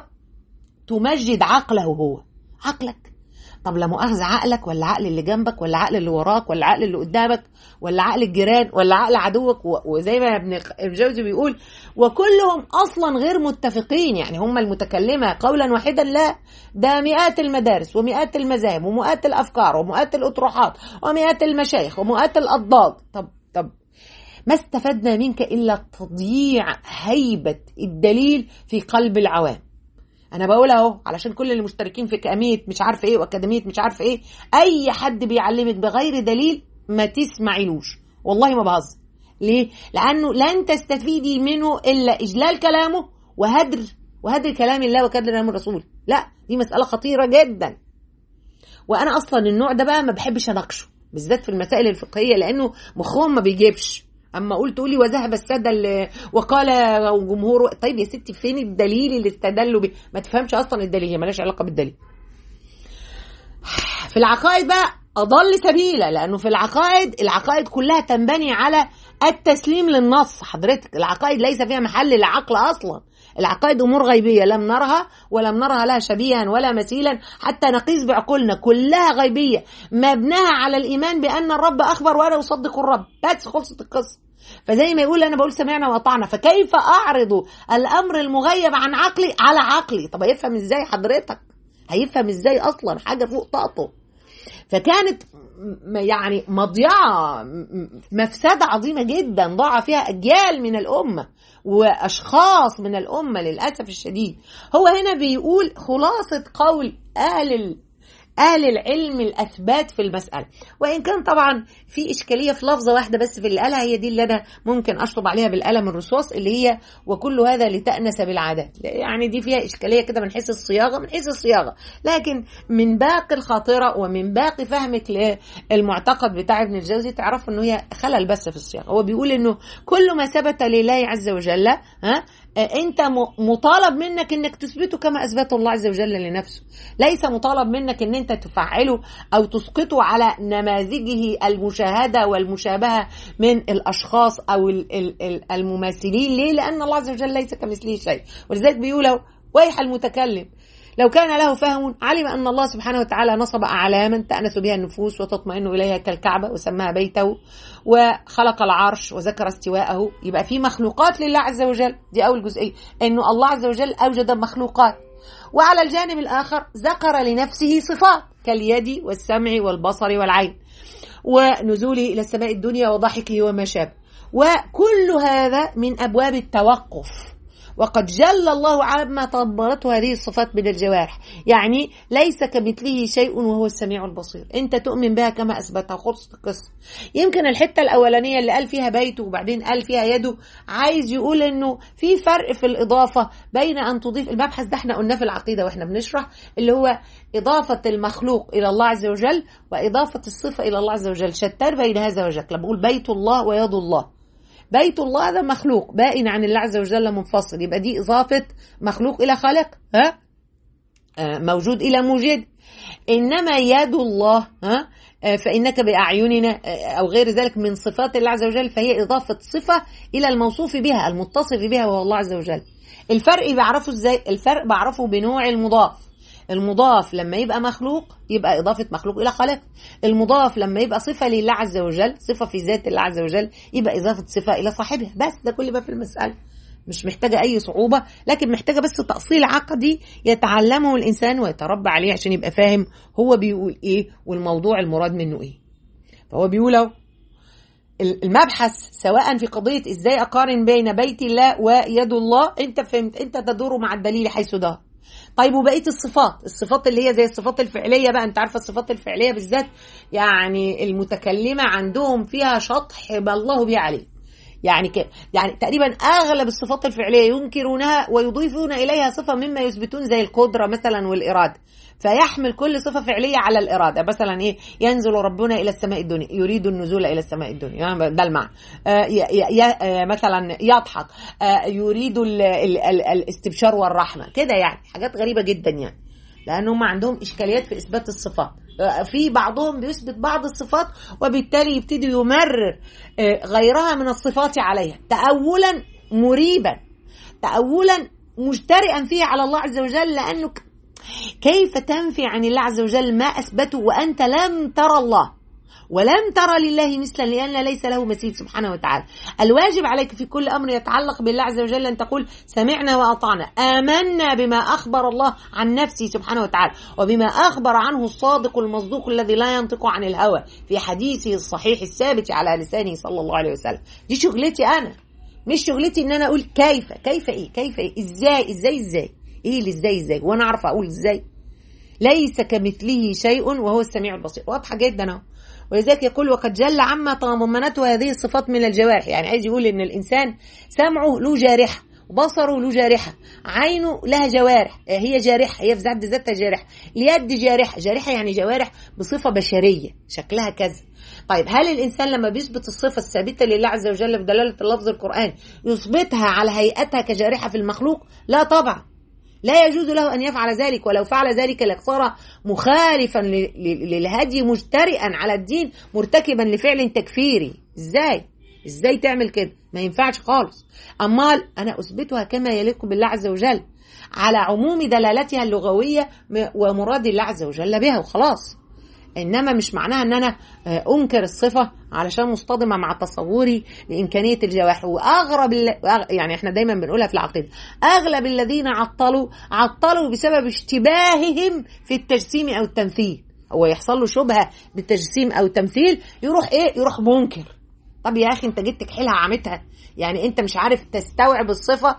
تمجد عقله هو عقلك طب لا مؤاخذة عقلك ولا عقل اللي جنبك ولا عقل اللي وراك ولا عقل اللي قدامك ولا عقل الجيران ولا عقل عدوك وزي ما ابن الجوزي بيقول وكلهم اصلا غير متفقين يعني هم المتكلمة قولا واحدا لا ده مئات المدارس ومئات المذاهب ومئات الافكار ومئات الاطروحات ومئات المشايخ ومئات الاضداد طب طب ما استفدنا منك الا تضييع هيبة الدليل في قلب العوام انا بقول اهو علشان كل اللي مشتركين في كاميه مش عارف ايه واكاديميه مش عارف ايه اي حد بيعلمك بغير دليل ما تسمعيلوش والله ما بهزر ليه لانه لن تستفيدي منه الا اجلال كلامه وهدر وهدر كلام الله وكدر كلام الرسول لا دي مساله خطيره جدا وانا اصلا النوع ده بقى ما بحبش اناقشه بالذات في المسائل الفقهيه لانه مخهم ما بيجيبش اما قلت تقولي وذهب الساده اللي وقال جمهور طيب يا ستي فين الدليل اللي استدلوا به ما تفهمش اصلا الدليل هي مالهاش علاقه بالدليل في العقائد بقى اضل سبيلا لانه في العقائد العقائد كلها تنبني على التسليم للنص حضرتك العقائد ليس فيها محل للعقل اصلا العقائد امور غيبيه لم نرها ولم نرها لها شبيها ولا مثيلا حتى نقيس بعقولنا كلها غيبيه مبناها على الايمان بان الرب اخبر وانا اصدق الرب بس خلصت القصه فزي ما يقول انا بقول سمعنا واطعنا فكيف اعرض الامر المغيب عن عقلي على عقلي طب هيفهم ازاي حضرتك هيفهم ازاي اصلا حاجه فوق طاقته فكانت يعني مضيعة مفسدة عظيمة جدا ضاع فيها أجيال من الأمة وأشخاص من الأمة للأسف الشديد هو هنا بيقول خلاصة قول أهل أهل العلم الأثبات في المسألة وإن كان طبعا في إشكالية في لفظة واحدة بس في اللي قالها هي دي اللي أنا ممكن أشطب عليها بالقلم الرصاص اللي هي وكل هذا لتأنس بالعادات يعني دي فيها إشكالية كده من حيث الصياغة من حيث الصياغة لكن من باقي الخاطرة ومن باقي فهمك للمعتقد بتاع ابن الجوزي تعرف إنه هي خلل بس في الصياغة هو بيقول إنه كل ما ثبت لله عز وجل ها انت مطالب منك انك تثبته كما اثبته الله عز وجل لنفسه ليس مطالب منك ان انت تفعله او تسقطه على نماذجه المشاهده والمشابهه من الاشخاص او المماثلين ليه لان الله عز وجل ليس كمثله شيء ولذلك بيقولوا ويح المتكلم لو كان له فهم علم أن الله سبحانه وتعالى نصب أعلاما تأنس بها النفوس وتطمئن إليها كالكعبة وسماها بيته وخلق العرش وذكر استواءه يبقى في مخلوقات لله عز وجل دي أول جزئية أنه الله عز وجل أوجد مخلوقات وعلى الجانب الآخر ذكر لنفسه صفات كاليد والسمع والبصر والعين ونزوله إلى السماء الدنيا وضحكه وما شابه وكل هذا من أبواب التوقف وقد جل الله عما تضمنته هذه الصفات من الجوارح يعني ليس كمثله شيء وهو السميع البصير انت تؤمن بها كما اثبتها خلصت القصه يمكن الحته الاولانيه اللي قال فيها بيته وبعدين قال فيها يده عايز يقول انه في فرق في الاضافه بين ان تضيف المبحث ده احنا قلناه في العقيده واحنا بنشرح اللي هو اضافه المخلوق الى الله عز وجل واضافه الصفه الى الله عز وجل شتان بين هذا وذاك لما بقول بيت الله ويد الله بيت الله هذا مخلوق بائن عن الله عز وجل منفصل يبقى دي إضافة مخلوق إلى خالق ها آه موجود إلى موجد إنما يد الله ها آه فإنك بأعيننا آه أو غير ذلك من صفات الله عز وجل فهي إضافة صفة إلى الموصوف بها المتصف بها وهو الله عز وجل الفرق بعرفه إزاي الفرق بعرفه بنوع المضاف المضاف لما يبقى مخلوق يبقى إضافة مخلوق إلى خالق المضاف لما يبقى صفة لله عز وجل صفة في ذات الله عز وجل يبقى إضافة صفة إلى صاحبها بس ده كل ما في المسألة مش محتاجة أي صعوبة لكن محتاجة بس تأصيل عقدي يتعلمه الإنسان ويتربى عليه عشان يبقى فاهم هو بيقول إيه والموضوع المراد منه إيه فهو بيقول أهو المبحث سواء في قضية ازاي اقارن بين بيت الله ويد الله انت فهمت انت تدور مع الدليل حيث دار طيب وبقيه الصفات الصفات اللي هي زي الصفات الفعليه بقى انت عارفه الصفات الفعليه بالذات يعني المتكلمه عندهم فيها شطح الله به عليه يعني كده يعني تقريبا اغلب الصفات الفعليه ينكرونها ويضيفون اليها صفه مما يثبتون زي القدره مثلا والاراده فيحمل كل صفه فعليه على الاراده مثلا ايه ينزل ربنا الى السماء الدنيا يريد النزول الى السماء الدنيا يعني ده المعنى آه مثلا يضحك آه يريد ال ال ال الاستبشار والرحمه كده يعني حاجات غريبه جدا يعني لان هم عندهم اشكاليات في اثبات الصفات في بعضهم بيثبت بعض الصفات وبالتالي يبتدي يمرر غيرها من الصفات عليها تأولا مريبا تأولا مجترئا فيه على الله عز وجل لأنه كيف تنفي عن الله عز وجل ما أثبته وأنت لم ترى الله ولم ترى لله مثلا لأن ليس له مثيل سبحانه وتعالى الواجب عليك في كل أمر يتعلق بالله عز وجل أن تقول سمعنا وأطعنا آمنا بما أخبر الله عن نفسه سبحانه وتعالى وبما أخبر عنه الصادق المصدوق الذي لا ينطق عن الهوى في حديثه الصحيح الثابت على لسانه صلى الله عليه وسلم دي شغلتي أنا مش شغلتي ان انا اقول كيف كيف ايه كيف ايه ازاي ازاي ازاي ايه اللي ازاي ازاي وانا اعرف اقول ازاي ليس كمثله شيء وهو السميع البصير واضحه جدا اهو ولذلك يقول وقد جل عما تضمنته هذه الصفات من الجوارح يعني عايز يقول ان الانسان سمعه له جارحه بصره له جارحة عينه لها جوارح هي جارحة هي في حد ذاتها جارحة اليد جارحة جارحة يعني جوارح بصفة بشرية شكلها كذا طيب هل الإنسان لما بيثبت الصفة الثابتة لله عز وجل بدلالة اللفظ القرآن يثبتها على هيئتها كجارحة في المخلوق لا طبعا لا يجوز له أن يفعل ذلك ولو فعل ذلك لصار مخالفا للهدي مجترئا على الدين مرتكبا لفعل تكفيري ازاي ازاي تعمل كده ما ينفعش خالص امال انا اثبتها كما يليق بالله عز وجل على عموم دلالتها اللغويه ومراد الله عز وجل بها وخلاص انما مش معناها ان انا انكر الصفه علشان مصطدمه مع تصوري لامكانيه الجوارح واغرب يعني احنا دايما بنقولها في العقيده اغلب الذين عطلوا عطلوا بسبب اشتباههم في التجسيم او التمثيل هو يحصل له شبهه بالتجسيم او التمثيل يروح ايه يروح منكر طب يا اخي انت جيت تكحلها عمتها يعني انت مش عارف تستوعب الصفه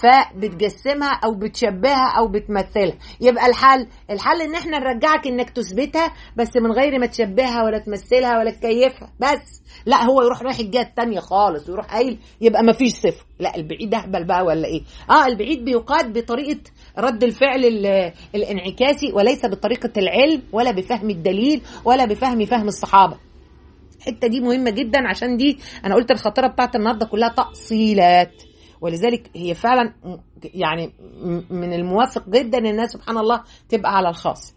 فبتجسمها او بتشبهها او بتمثلها يبقى الحل الحل ان احنا نرجعك انك تثبتها بس من غير ما تشبهها ولا تمثلها ولا تكيفها بس لا هو يروح رايح الجهه الثانيه خالص ويروح قايل يبقى ما فيش صفه لا البعيد اهبل بقى ولا ايه اه البعيد بيقاد بطريقه رد الفعل الانعكاسي وليس بطريقه العلم ولا بفهم الدليل ولا بفهم فهم الصحابه الحته دي مهمه جدا عشان دي انا قلت الخطيره بتاعت النهارده كلها تأصيلات ولذلك هي فعلا يعني من الموافق جدا ان الناس سبحان الله تبقى على الخاص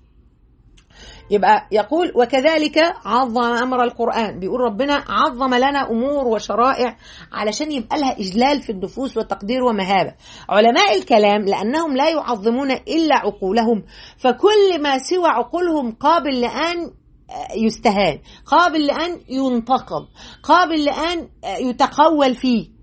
يبقى يقول وكذلك عظم امر القران بيقول ربنا عظم لنا امور وشرائع علشان يبقى لها اجلال في النفوس وتقدير ومهابه علماء الكلام لانهم لا يعظمون الا عقولهم فكل ما سوى عقولهم قابل لان يستهان قابل لأن ينتقد قابل لأن يتقول فيه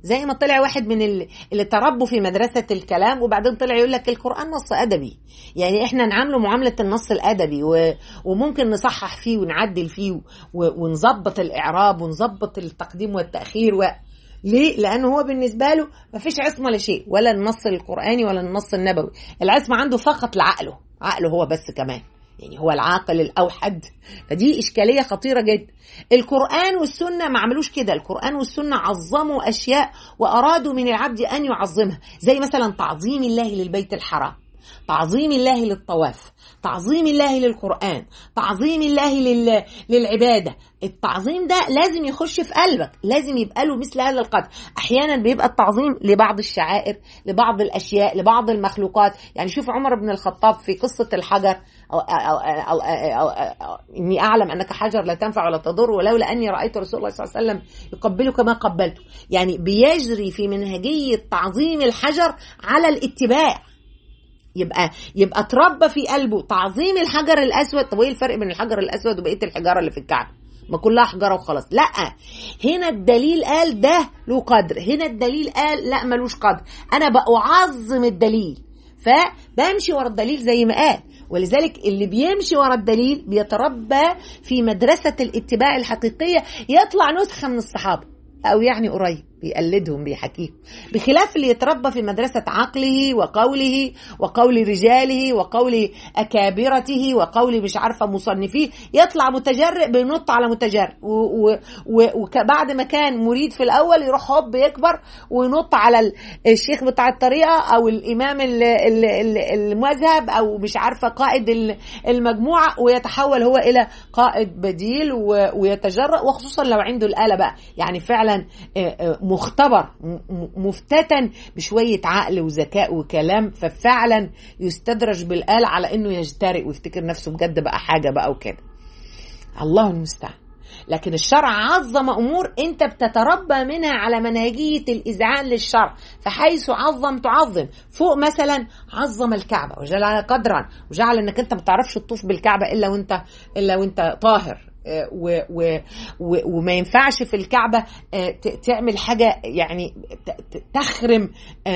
زي ما طلع واحد من اللي, اللي تربوا في مدرسة الكلام وبعدين طلع يقول لك القرآن نص أدبي يعني إحنا نعامله معاملة النص الأدبي و... وممكن نصحح فيه ونعدل فيه و... ونظبط الإعراب ونظبط التقديم والتأخير و... ليه؟ لأنه هو بالنسبة له مفيش عصمة لشيء ولا النص القرآني ولا النص النبوي العصمة عنده فقط لعقله عقله هو بس كمان يعني هو العاقل الأوحد فدي إشكالية خطيرة جدا القرآن والسنة ما عملوش كده القرآن والسنة عظموا أشياء وأرادوا من العبد أن يعظمها زي مثلا تعظيم الله للبيت الحرام تعظيم الله للطواف تعظيم الله للقرآن تعظيم الله لل... للعبادة التعظيم ده لازم يخش في قلبك لازم يبقى له مثل هذا القدر احيانا بيبقى التعظيم لبعض الشعائر لبعض الاشياء لبعض المخلوقات يعني شوف عمر بن الخطاب في قصه الحجر أو, أو, أو, أو, أو, أو اني اعلم انك حجر لا تنفع ولا تضر ولولا اني رايت رسول الله صلى الله عليه وسلم يقبلك ما قبلته يعني بيجري في منهجيه تعظيم الحجر على الاتباع يبقى يبقى تربى في قلبه تعظيم الحجر الاسود طب ايه الفرق بين الحجر الاسود وبقيه الحجاره اللي في الكعبه ما كلها حجاره وخلاص لا هنا الدليل قال ده له قدر هنا الدليل قال لا ملوش قدر انا بعظم الدليل فبمشي ورا الدليل زي ما قال ولذلك اللي بيمشي ورا الدليل بيتربى في مدرسة الاتباع الحقيقية يطلع نسخة من الصحابة أو يعني قريب بيقلدهم بيحكيهم بخلاف اللي يتربى في مدرسة عقله وقوله وقول رجاله وقول أكابرته وقول مش عارفة مصنفيه يطلع متجرئ بينط على متجرئ وبعد ما كان مريد في الأول يروح هوب يكبر وينط على الشيخ بتاع الطريقة أو الإمام المذهب أو مش عارفة قائد المجموعة ويتحول هو إلى قائد بديل ويتجرأ وخصوصا لو عنده الآلة بقى يعني فعلا مختبر مفتتن بشوية عقل وذكاء وكلام ففعلا يستدرج بالآلة على انه يجترئ ويفتكر نفسه بجد بقى حاجة بقى وكده الله المستعان لكن الشرع عظم امور انت بتتربى منها على منهجيه الاذعان للشرع فحيث عظم تعظم فوق مثلا عظم الكعبه وجعل قدرا وجعل انك انت ما تعرفش تطوف بالكعبه الا وانت الا وانت طاهر و و و وما ينفعش في الكعبة تعمل حاجة يعني تخرم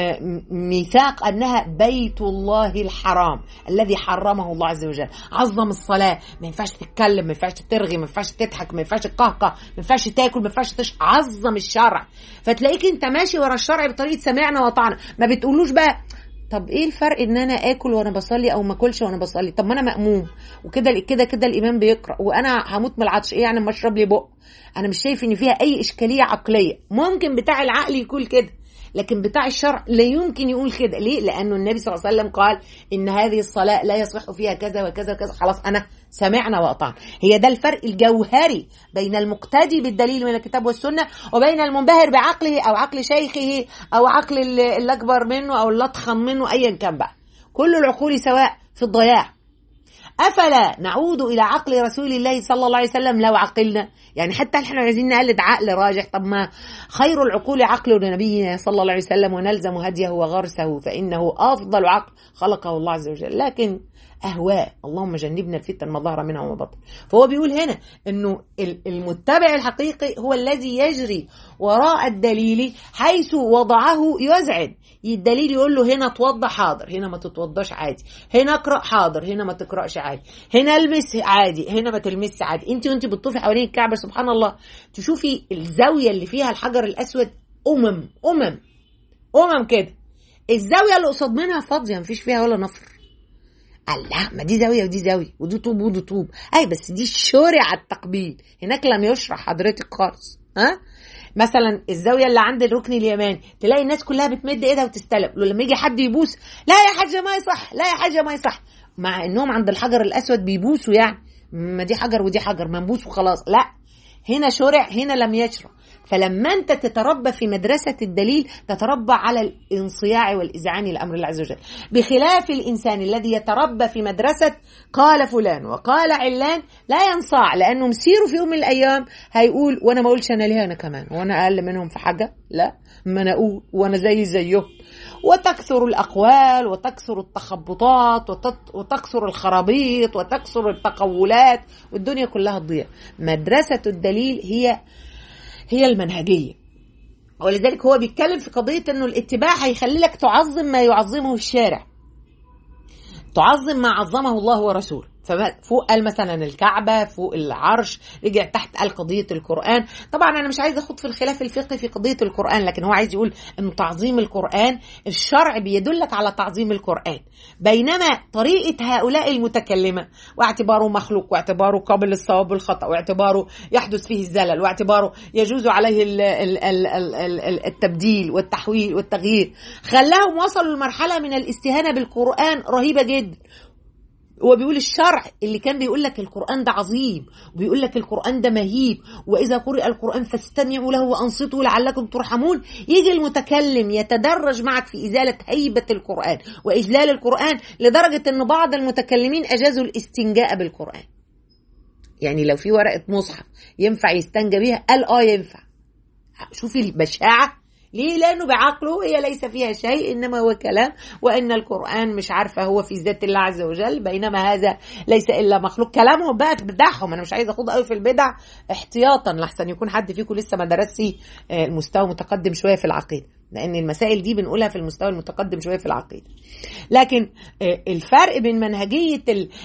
ميثاق أنها بيت الله الحرام الذي حرمه الله عز وجل عظم الصلاة ما ينفعش تتكلم ما ينفعش ترغي ما ينفعش تضحك ما ينفعش تقهقه ما ينفعش تاكل ما ينفعش تش عظم الشرع فتلاقيك انت ماشي ورا الشرع بطريقة سمعنا وطعنا ما بتقولوش بقى طب ايه الفرق ان انا اكل وانا بصلي او ما اكلش وانا بصلي طب ما انا ماموم وكده كده كده الامام بيقرا وانا هموت من العطش ايه يعني ما اشرب لي بق انا مش شايف ان فيها اي اشكاليه عقليه ممكن بتاع العقل يقول كده لكن بتاع الشرع لا يمكن يقول كده ليه لانه النبي صلى الله عليه وسلم قال ان هذه الصلاه لا يصح فيها كذا وكذا وكذا خلاص انا سمعنا واطعنا هي ده الفرق الجوهري بين المقتدي بالدليل من الكتاب والسنه وبين المنبهر بعقله او عقل شيخه او عقل اللي اكبر منه او اللي اضخم منه ايا كان بقى كل العقول سواء في الضياع افلا نعود الى عقل رسول الله صلى الله عليه وسلم لو عقلنا يعني حتى احنا عايزين نقلد عقل راجح طب ما خير العقول عقل نبينا صلى الله عليه وسلم ونلزم هديه وغرسه فانه افضل عقل خلقه الله عز وجل لكن اهواء اللهم جنبنا الفتن ما ظهر منها وما بطن فهو بيقول هنا انه المتبع الحقيقي هو الذي يجري وراء الدليل حيث وضعه يزعل الدليل يقول له هنا توضى حاضر هنا ما تتوضاش عادي هنا اقرا حاضر هنا ما تقراش عادي هنا المس عادي هنا ما تلمس عادي انت وانت بتطوفي حوالين الكعبه سبحان الله تشوفي الزاويه اللي فيها الحجر الاسود امم امم امم كده الزاويه اللي قصاد منها فاضيه مفيش فيها ولا نفر الله ما دي زاويه ودي زاويه ودي طوب ودي طوب اي بس دي شرع التقبيل هناك لم يشرح حضرتك خالص ها مثلا الزاويه اللي عند الركن اليماني تلاقي الناس كلها بتمد ايدها وتستلم لما يجي حد يبوس لا يا حاجه ما يصح لا يا حاجه ما يصح مع انهم عند الحجر الاسود بيبوسوا يعني ما دي حجر ودي حجر ما نبوس وخلاص لا هنا شرع هنا لم يشرع فلما انت تتربى في مدرسة الدليل تتربى على الانصياع والإذعان لأمر الله عز وجل بخلاف الإنسان الذي يتربى في مدرسة قال فلان وقال علان لا ينصاع لأنه مسيره في يوم من الأيام هيقول وأنا ما أقولش أنا ليه أنا كمان وأنا أقل منهم في حاجة لا ما أنا أقول وأنا زي زيهم وتكثر الأقوال وتكثر التخبطات وتكثر الخرابيط وتكثر التقولات والدنيا كلها تضيع مدرسة الدليل هي هي المنهجية ولذلك هو بيتكلم في قضيه انه الاتباع هيخلي لك تعظم ما يعظمه الشارع تعظم ما عظمه الله ورسوله ففوق قال مثلا الكعبة فوق العرش رجع تحت قال قضية القرآن طبعا أنا مش عايز أخد في الخلاف الفقهي في قضية القرآن لكن هو عايز يقول أن تعظيم القرآن الشرع بيدلك على تعظيم القرآن بينما طريقة هؤلاء المتكلمة واعتباره مخلوق واعتباره قابل للصواب والخطأ واعتباره يحدث فيه الزلل واعتباره يجوز عليه ال ال ال ال ال التبديل والتحويل والتغيير خلاهم وصلوا لمرحلة من الاستهانة بالقرآن رهيبة جدا هو بيقول الشرع اللي كان بيقول لك القرآن ده عظيم وبيقول لك القرآن ده مهيب وإذا قرئ القرآن فاستمعوا له وأنصتوا لعلكم ترحمون يجي المتكلم يتدرج معك في إزالة هيبة القرآن وإجلال القرآن لدرجة أن بعض المتكلمين أجازوا الاستنجاء بالقرآن يعني لو في ورقة مصحف ينفع يستنجى بيها قال آه ينفع شوفي البشاعة ليه؟ لأنه بعقله هي ليس فيها شيء إنما هو كلام وإن القرآن مش عارفة هو في ذات الله عز وجل بينما هذا ليس إلا مخلوق كلامهم بقى في بدعهم أنا مش عايزة أخوض قوي في البدع احتياطا لحسن يكون حد فيكم لسه ما درسش المستوى متقدم شوية في العقيدة لأن المسائل دي بنقولها في المستوى المتقدم شوية في العقيدة لكن الفرق بين منهجية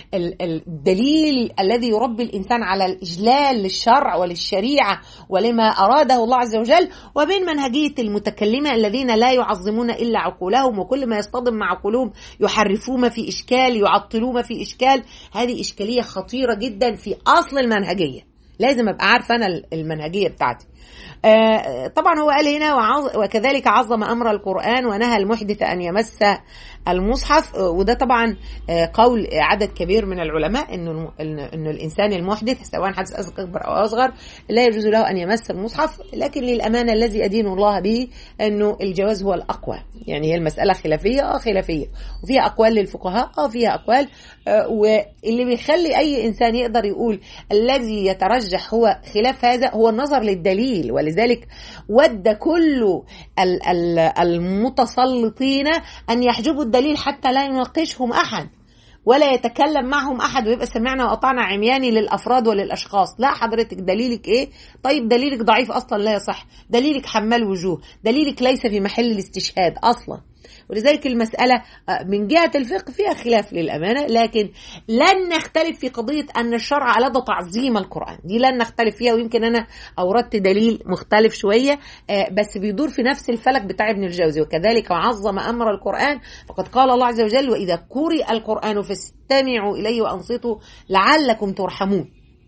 الدليل الذي يربي الإنسان على الإجلال للشرع وللشريعة ولما أراده الله عز وجل وبين منهجية المتكلمة الذين لا يعظمون إلا عقولهم وكل ما يصطدم مع عقولهم يحرفوه ما في إشكال يعطلوه ما في إشكال هذه إشكالية خطيرة جدا في أصل المنهجية لازم أبقى عارفة أنا المنهجية بتاعتي آه طبعا هو قال هنا وعظ وكذلك عظم امر القران ونهى المحدث ان يمس المصحف وده طبعا آه قول عدد كبير من العلماء انه انه الانسان المحدث سواء حدث اكبر او اصغر لا يجوز له ان يمس المصحف لكن للامانه الذي ادين الله به انه الجواز هو الاقوى يعني هي المساله خلافيه اه خلافيه وفيها اقوال للفقهاء اه فيها اقوال آه واللي بيخلي اي انسان يقدر يقول الذي يترجح هو خلاف هذا هو النظر للدليل ولذلك ود كل المتسلطين ان يحجبوا الدليل حتى لا يناقشهم احد ولا يتكلم معهم احد ويبقى سمعنا وقطعنا عمياني للافراد وللاشخاص لا حضرتك دليلك ايه طيب دليلك ضعيف اصلا لا يصح دليلك حمال وجوه دليلك ليس في محل الاستشهاد اصلا ولذلك المسألة من جهة الفقه فيها خلاف للأمانة لكن لن نختلف في قضية أن الشرع ألد تعظيم القرآن دي لن نختلف فيها ويمكن أنا أوردت دليل مختلف شوية بس بيدور في نفس الفلك بتاع ابن الجوزي وكذلك عظم أمر القرآن فقد قال الله عز وجل وإذا قرئ القرآن فاستمعوا إليه وأنصتوا لعلكم ترحمون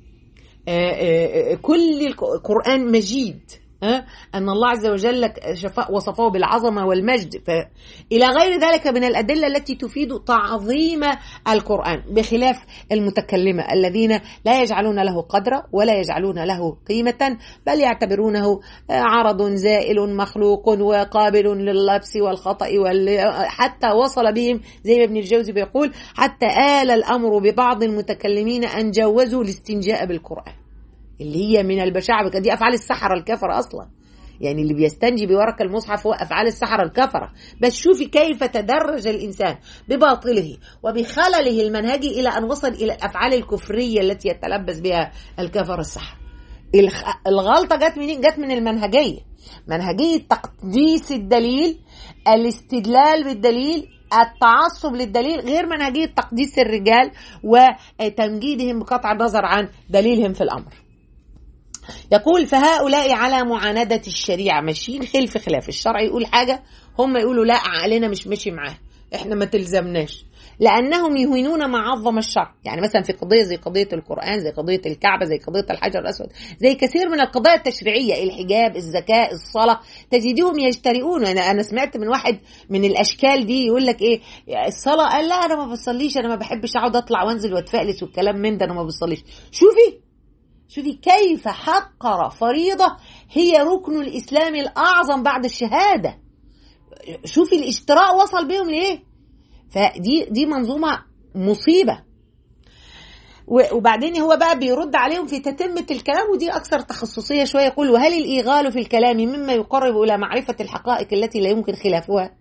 كل القرآن مجيد أن الله عز وجل وصفه بالعظمة والمجد إلى غير ذلك من الأدلة التي تفيد تعظيم القرآن بخلاف المتكلمة الذين لا يجعلون له قدرا ولا يجعلون له قيمة بل يعتبرونه عرض زائل مخلوق وقابل لللبس والخطأ حتى وصل بهم زي ما ابن الجوزي بيقول حتى آل الأمر ببعض المتكلمين أن جوزوا الاستنجاء بالقرآن اللي هي من البشاعة دي أفعال السحرة الكفرة أصلا يعني اللي بيستنجي بورق المصحف هو أفعال السحرة الكفرة بس شوفي كيف تدرج الإنسان بباطله وبخلله المنهجي إلى أن وصل إلى الأفعال الكفرية التي يتلبس بها الكفر السحر الغلطة جت منين؟ جت من المنهجية منهجية تقديس الدليل الاستدلال بالدليل التعصب للدليل غير منهجية تقديس الرجال وتمجيدهم بقطع النظر عن دليلهم في الأمر يقول فهؤلاء على معاندة الشريعة ماشيين خلف خلاف الشرع يقول حاجة هم يقولوا لا عقلنا مش ماشي معاه احنا ما تلزمناش لانهم يهينون ما عظم الشرع يعني مثلا في قضيه زي قضيه القران زي قضيه الكعبه زي قضيه الحجر الاسود زي كثير من القضايا التشريعيه الحجاب الزكاه الصلاه تجدهم يجترئون انا انا سمعت من واحد من الاشكال دي يقول لك ايه الصلاه قال لا انا ما بصليش انا ما بحبش اقعد اطلع وانزل واتفقلس والكلام من ده انا ما بصليش شوفي شوفي كيف حقر فريضة هي ركن الإسلام الأعظم بعد الشهادة شوفي الاشتراء وصل بهم لإيه فدي دي منظومة مصيبة وبعدين هو بقى بيرد عليهم في تتمة الكلام ودي أكثر تخصصية شوية يقول وهل الإيغال في الكلام مما يقرب إلى معرفة الحقائق التي لا يمكن خلافها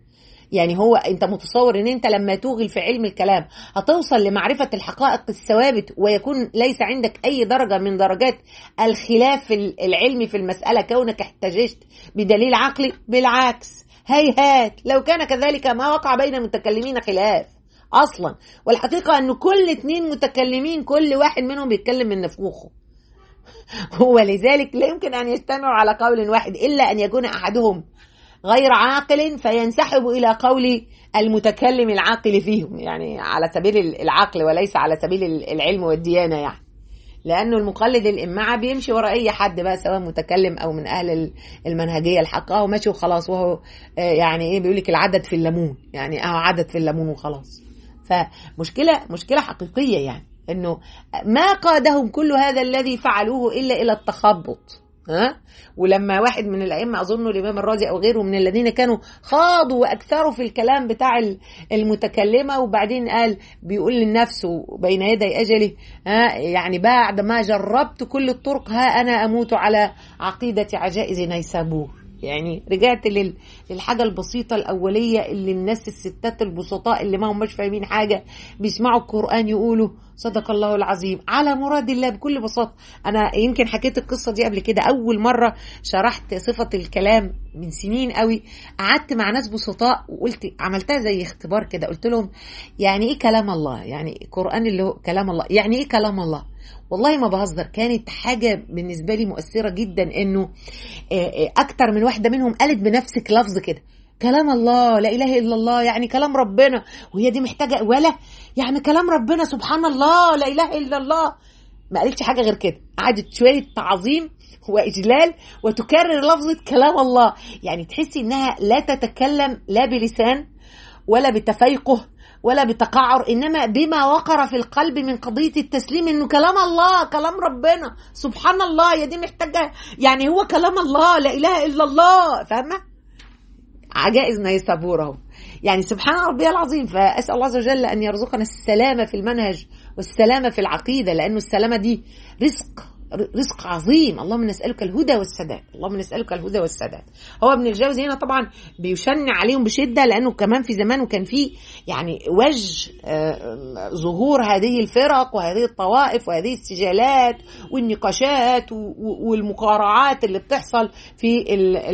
يعني هو انت متصور ان انت لما توغل في علم الكلام هتوصل لمعرفة الحقائق الثوابت ويكون ليس عندك اي درجة من درجات الخلاف العلمي في المسألة كونك احتججت بدليل عقلي بالعكس هيهات لو كان كذلك ما وقع بين المتكلمين خلاف اصلا والحقيقة ان كل اتنين متكلمين كل واحد منهم بيتكلم من نفوخه ولذلك لا يمكن ان يجتمعوا على قول واحد الا ان يكون احدهم غير عاقل فينسحب الى قول المتكلم العاقل فيهم يعني على سبيل العقل وليس على سبيل العلم والديانه يعني لانه المقلد الامعه بيمشي ورا اي حد بقى سواء متكلم او من اهل المنهجيه الحقه وماشي وخلاص وهو يعني ايه بيقول لك العدد في الليمون يعني اهو عدد في الليمون وخلاص فمشكله مشكله حقيقيه يعني انه ما قادهم كل هذا الذي فعلوه الا الى التخبط ها ولما واحد من الائمه اظن الامام الرازي او غيره من الذين كانوا خاضوا واكثروا في الكلام بتاع المتكلمه وبعدين قال بيقول لنفسه بين يدي اجله ها يعني بعد ما جربت كل الطرق ها انا اموت على عقيده عجائز نيسابور يعني رجعت لل... للحاجة البسيطة الأولية اللي الناس الستات البسطاء اللي ما هماش فاهمين حاجة بيسمعوا القرآن يقولوا صدق الله العظيم على مراد الله بكل بساطة أنا يمكن حكيت القصة دي قبل كده أول مرة شرحت صفة الكلام من سنين قوي قعدت مع ناس بسطاء وقلت عملتها زي اختبار كده قلت لهم يعني إيه كلام الله يعني القرآن اللي هو كلام الله يعني إيه كلام الله والله ما بهزر كانت حاجة بالنسبة لي مؤثرة جدا انه اكتر من واحدة منهم قالت بنفسك لفظ كده كلام الله لا اله الا الله يعني كلام ربنا وهي دي محتاجة ولا يعني كلام ربنا سبحان الله لا اله الا الله ما قالتش حاجة غير كده قعدت شوية تعظيم واجلال وتكرر لفظة كلام الله يعني تحسي انها لا تتكلم لا بلسان ولا بتفيقه ولا بتقعر انما بما وقر في القلب من قضيه التسليم انه كلام الله كلام ربنا سبحان الله يا دي محتاجه يعني هو كلام الله لا اله الا الله فاهمه عجائز نيسابور اهو يعني سبحان ربي العظيم فاسال الله عز وجل ان يرزقنا السلامه في المنهج والسلامه في العقيده لانه السلامه دي رزق رزق عظيم اللهم نسألك الهدى والسداد اللهم نسألك الهدى والسداد هو ابن الجوزي هنا طبعا بيشنع عليهم بشدة لأنه كمان في زمانه كان في يعني وجه ظهور هذه الفرق وهذه الطوائف وهذه السجالات والنقاشات والمقارعات اللي بتحصل في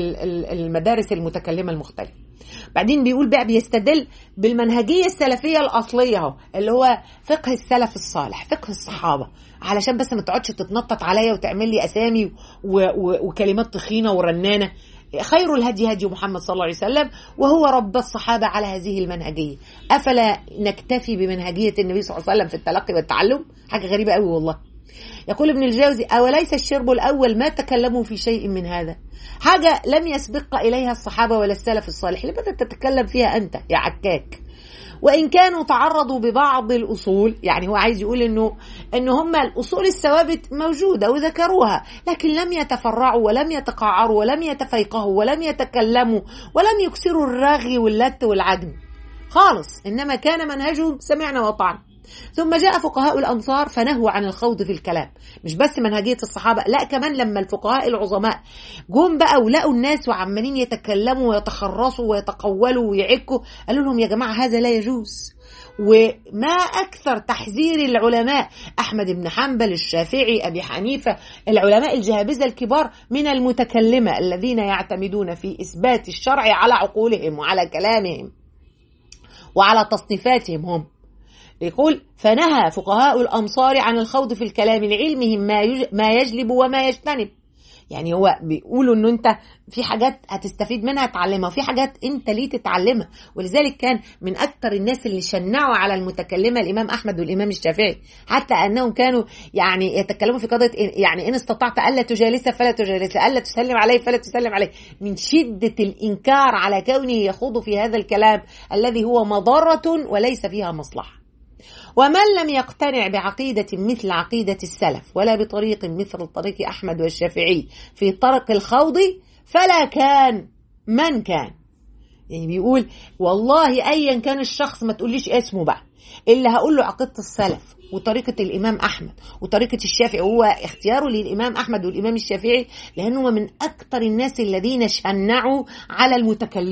المدارس المتكلمة المختلفة بعدين بيقول بقى بيستدل بالمنهجيه السلفيه الاصليه اهو اللي هو فقه السلف الصالح فقه الصحابه علشان بس ما تقعدش تتنطط عليا وتعمل لي اسامي و... و... وكلمات تخينه ورنانه خير الهدي هدي محمد صلى الله عليه وسلم وهو رب الصحابه على هذه المنهجيه افلا نكتفي بمنهجيه النبي صلى الله عليه وسلم في التلقي والتعلم حاجه غريبه قوي والله يقول ابن الجوزي أوليس الشرب الأول ما تكلموا في شيء من هذا حاجة لم يسبق إليها الصحابة ولا السلف الصالح لماذا تتكلم فيها أنت يا عكاك وإن كانوا تعرضوا ببعض الأصول يعني هو عايز يقول إنه إنه هم الأصول الثوابت موجودة وذكروها لكن لم يتفرعوا ولم يتقعروا ولم يتفيقهوا ولم يتكلموا ولم يكسروا الرغي واللت والعجن خالص إنما كان منهجهم سمعنا وطعنا ثم جاء فقهاء الأنصار فنهوا عن الخوض في الكلام مش بس منهجية الصحابة لا كمان لما الفقهاء العظماء جم بقى ولقوا الناس وعمالين يتكلموا ويتخرصوا ويتقولوا ويعكوا قالوا لهم يا جماعة هذا لا يجوز وما أكثر تحذير العلماء أحمد بن حنبل الشافعي أبي حنيفة العلماء الجهابذة الكبار من المتكلمة الذين يعتمدون في إثبات الشرع على عقولهم وعلى كلامهم وعلى تصنيفاتهم هم يقول فنهى فقهاء الأمصار عن الخوض في الكلام لعلمهم ما, ما يجلب وما يجتنب يعني هو بيقولوا انه انت في حاجات هتستفيد منها تعلمها وفي حاجات انت ليه تتعلمها ولذلك كان من اكثر الناس اللي شنعوا على المتكلمه الامام احمد والامام الشافعي حتى انهم كانوا يعني يتكلموا في قضيه يعني ان استطعت الا تجالسه فلا تجالسه الا تسلم عليه فلا تسلم عليه من شده الانكار على كونه يخوض في هذا الكلام الذي هو مضره وليس فيها مصلحه ومن لم يقتنع بعقيدة مثل عقيدة السلف ولا بطريق مثل طريق أحمد والشافعي في طرق الخوض فلا كان من كان يعني بيقول والله أيا كان الشخص ما تقوليش اسمه بقى اللي هقول له عقيدة السلف وطريقة الإمام أحمد وطريقة الشافعي وهو اختياره للإمام أحمد والإمام الشافعي لأنهم من أكثر الناس الذين شنعوا على المتكلمة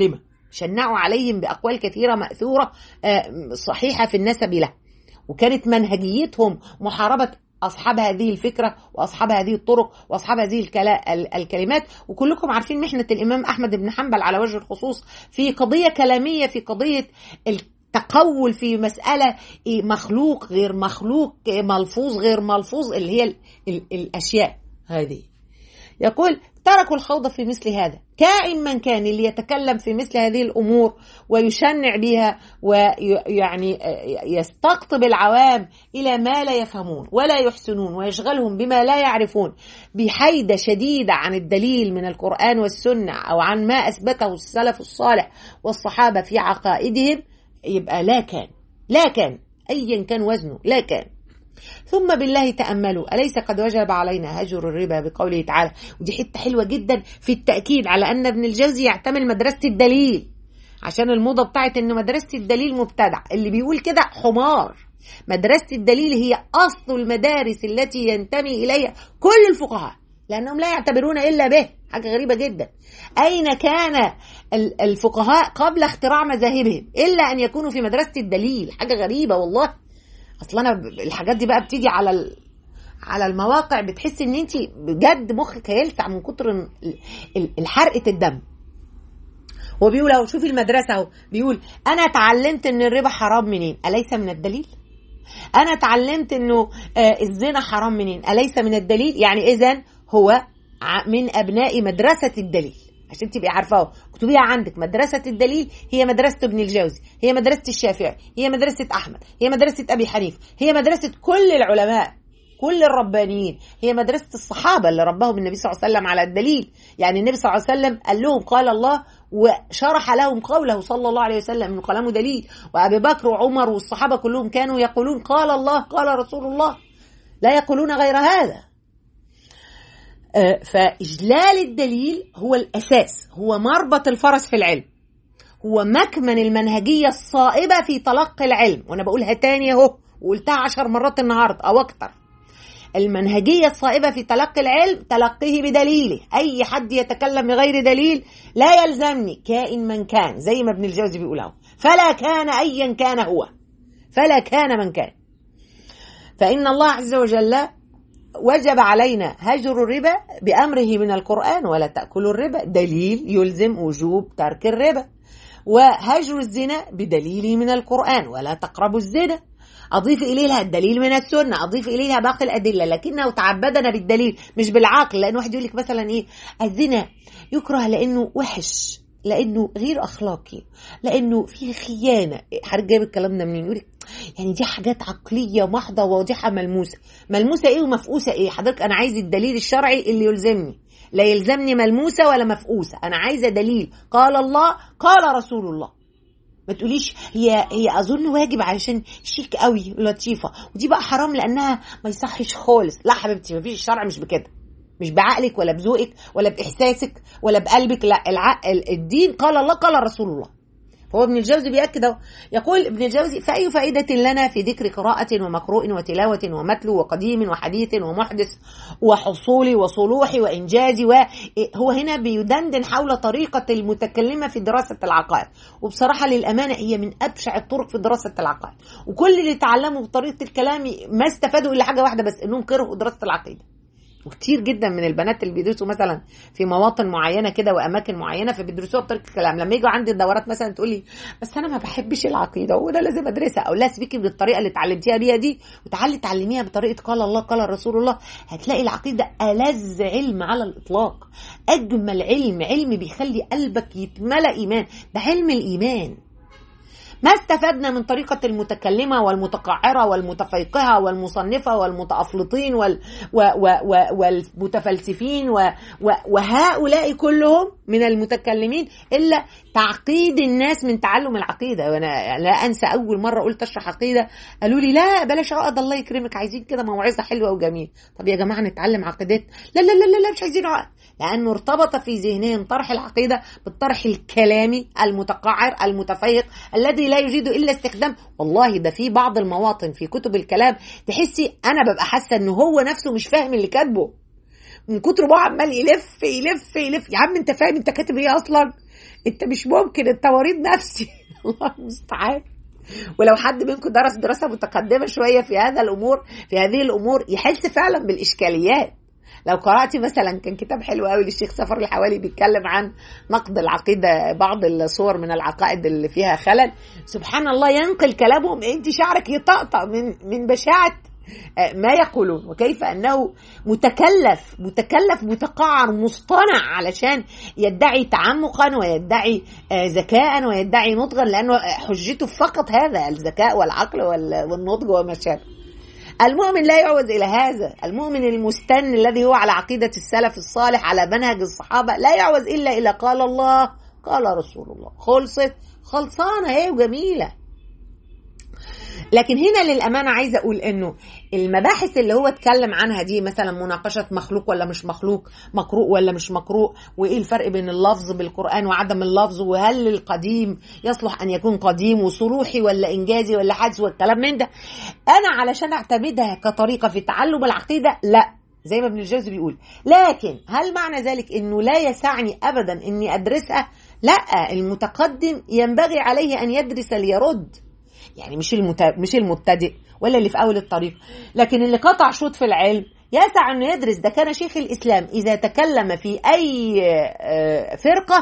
شنعوا عليهم بأقوال كثيرة مأثورة صحيحة في النسب له وكانت منهجيتهم محاربة أصحاب هذه الفكرة وأصحاب هذه الطرق وأصحاب هذه الكلمات وكلكم عارفين محنة الإمام أحمد بن حنبل على وجه الخصوص في قضية كلامية في قضية التقول في مسألة مخلوق غير مخلوق ملفوظ غير ملفوظ اللي هي الأشياء هذه يقول تركوا الخوض في مثل هذا كائن من كان اللي يتكلم في مثل هذه الأمور ويشنع بها ويعني يستقطب العوام إلى ما لا يفهمون ولا يحسنون ويشغلهم بما لا يعرفون بحيدة شديدة عن الدليل من القرآن والسنة أو عن ما أثبته السلف الصالح والصحابة في عقائدهم يبقى لا كان لا كان أيا كان وزنه لا كان ثم بالله تأملوا أليس قد وجب علينا هجر الربا بقوله تعالى ودي حتة حلوة جدا في التأكيد على أن ابن الجوزي يعتمل مدرسة الدليل عشان الموضة بتاعت أن مدرسة الدليل مبتدع اللي بيقول كده حمار مدرسة الدليل هي أصل المدارس التي ينتمي إليها كل الفقهاء لأنهم لا يعتبرون إلا به حاجة غريبة جدا أين كان الفقهاء قبل اختراع مذاهبهم إلا أن يكونوا في مدرسة الدليل حاجة غريبة والله اصل انا الحاجات دي بقى بتيجي على ال... على المواقع بتحس ان انت بجد مخك هيلسع من كتر الحرقه الدم هو بيقول اهو شوفي المدرسه اهو بيقول انا اتعلمت ان الربا حرام منين اليس من الدليل انا اتعلمت انه الزنا حرام منين اليس من الدليل يعني اذا هو من ابناء مدرسه الدليل عشان تبقي عارفاه اكتبيها عندك مدرسة الدليل هي مدرسة ابن الجوزي هي مدرسة الشافعي هي مدرسة أحمد هي مدرسة أبي حنيفة هي مدرسة كل العلماء كل الربانيين هي مدرسة الصحابة اللي ربهم النبي صلى الله عليه وسلم على الدليل يعني النبي صلى الله عليه وسلم قال لهم قال الله وشرح لهم قوله صلى الله عليه وسلم من كلامه دليل وأبي بكر وعمر والصحابة كلهم كانوا يقولون قال الله قال رسول الله لا يقولون غير هذا فإجلال الدليل هو الأساس هو مربط الفرس في العلم هو مكمن المنهجية الصائبة في تلقي العلم وأنا بقولها تاني أهو وقلتها عشر مرات النهاردة أو أكتر المنهجية الصائبة في تلقي العلم تلقيه بدليله أي حد يتكلم بغير دليل لا يلزمني كائن من كان زي ما ابن الجوزي بيقوله فلا كان أيا كان هو فلا كان من كان فإن الله عز وجل وجب علينا هجر الربا بأمره من القرآن ولا تأكلوا الربا دليل يلزم وجوب ترك الربا وهجر الزنا بدليل من القرآن ولا تقربوا الزنا أضيف إليها الدليل من السنة أضيف إليها باقي الأدلة لكنه تعبدنا بالدليل مش بالعقل لأن واحد يقول لك مثلا إيه الزنا يكره لأنه وحش لانه غير اخلاقي لانه فيه خيانه حضرتك جايب الكلام ده منين يقول يعني دي حاجات عقليه محضه واضحه ملموسه ملموسه ايه ومفقوسه ايه حضرتك انا عايز الدليل الشرعي اللي يلزمني لا يلزمني ملموسه ولا مفقوسه انا عايزه دليل قال الله قال رسول الله ما تقوليش هي هي اظن واجب علشان شيك قوي لطيفه ودي بقى حرام لانها ما يصحش خالص لا حبيبتي ما فيش الشرع مش بكده مش بعقلك ولا بذوقك ولا باحساسك ولا بقلبك لا العقل الدين قال الله قال رسول الله فهو ابن الجوزي بيأكد اهو يقول ابن الجوزي فأي فائدة لنا في ذكر قراءة ومقروء وتلاوة ومتلو وقديم وحديث ومحدث وحصول وصلوح وإنجاز وهو هنا بيدندن حول طريقة المتكلمة في دراسة العقائد وبصراحة للأمانة هي من أبشع الطرق في دراسة العقائد وكل اللي تعلموا بطريقة الكلام ما استفادوا إلا حاجة واحدة بس إنهم كرهوا دراسة العقيدة وكتير جدا من البنات اللي بيدرسوا مثلا في مواطن معينه كده واماكن معينه فبيدرسوها بطريقه الكلام لما يجوا عندي الدورات مثلا تقول لي بس انا ما بحبش العقيده وانا لازم ادرسها او لا سيبيكي بالطريقه اللي اتعلمتيها بيها دي وتعالي تعلميها بطريقه قال الله قال رسول الله هتلاقي العقيده ألذ علم على الاطلاق اجمل علم علم بيخلي قلبك يتملى ايمان ده علم الايمان ما استفدنا من طريقة المتكلمة والمتقعرة والمتفيقهة والمصنفة والمتأفلطين وال و و و والمتفلسفين و و وهؤلاء كلهم من المتكلمين إلا تعقيد الناس من تعلم العقيدة وأنا لا أنسى أول مرة قلت أشرح عقيدة قالوا لي لا بلاش عقد الله يكرمك عايزين كده موعظة حلوة وجميلة طب يا جماعة نتعلم عقيدات لا لا لا لا, لا مش عايزين عقد لأنه ارتبط في ذهنهم طرح العقيدة بالطرح الكلامي المتقعر المتفيق الذي لا يجيد إلا استخدام والله ده في بعض المواطن في كتب الكلام تحسي أنا ببقى حاسة إن هو نفسه مش فاهم اللي كاتبه من كتر ما عمال يلف يلف يلف يا عم انت فاهم انت كاتب ايه اصلا انت مش ممكن انت مريض نفسي الله المستعان ولو حد منكم درس دراسه متقدمه شويه في هذا الامور في هذه الامور يحس فعلا بالاشكاليات لو قرأت مثلا كان كتاب حلو قوي للشيخ سفر الحوالي بيتكلم عن نقد العقيدة بعض الصور من العقائد اللي فيها خلل سبحان الله ينقل كلامهم انت شعرك يطقطق من من بشاعة ما يقولون وكيف انه متكلف متكلف متقعر مصطنع علشان يدعي تعمقا ويدعي ذكاء ويدعي نضجا لانه حجته فقط هذا الذكاء والعقل والنضج وما شابه المؤمن لا يعوز الى هذا المؤمن المستن الذي هو على عقيده السلف الصالح على منهج الصحابه لا يعوز الا الى قال الله قال رسول الله خلصت خلصانه ايه وجميله لكن هنا للأمانة عايزة أقول إنه المباحث اللي هو اتكلم عنها دي مثلا مناقشة مخلوق ولا مش مخلوق مقروء ولا مش مقروء وإيه الفرق بين اللفظ بالقرآن وعدم اللفظ وهل القديم يصلح أن يكون قديم وصروحي ولا إنجازي ولا حدث والكلام من ده أنا علشان أعتمدها كطريقة في تعلم العقيدة لا زي ما ابن الجوزي بيقول لكن هل معنى ذلك انه لا يسعني ابدا اني ادرسها لا المتقدم ينبغي عليه ان يدرس ليرد يعني مش المت... مش المبتدئ ولا اللي في اول الطريق لكن اللي قطع شوط في العلم يسع انه يدرس ده كان شيخ الاسلام اذا تكلم في اي فرقه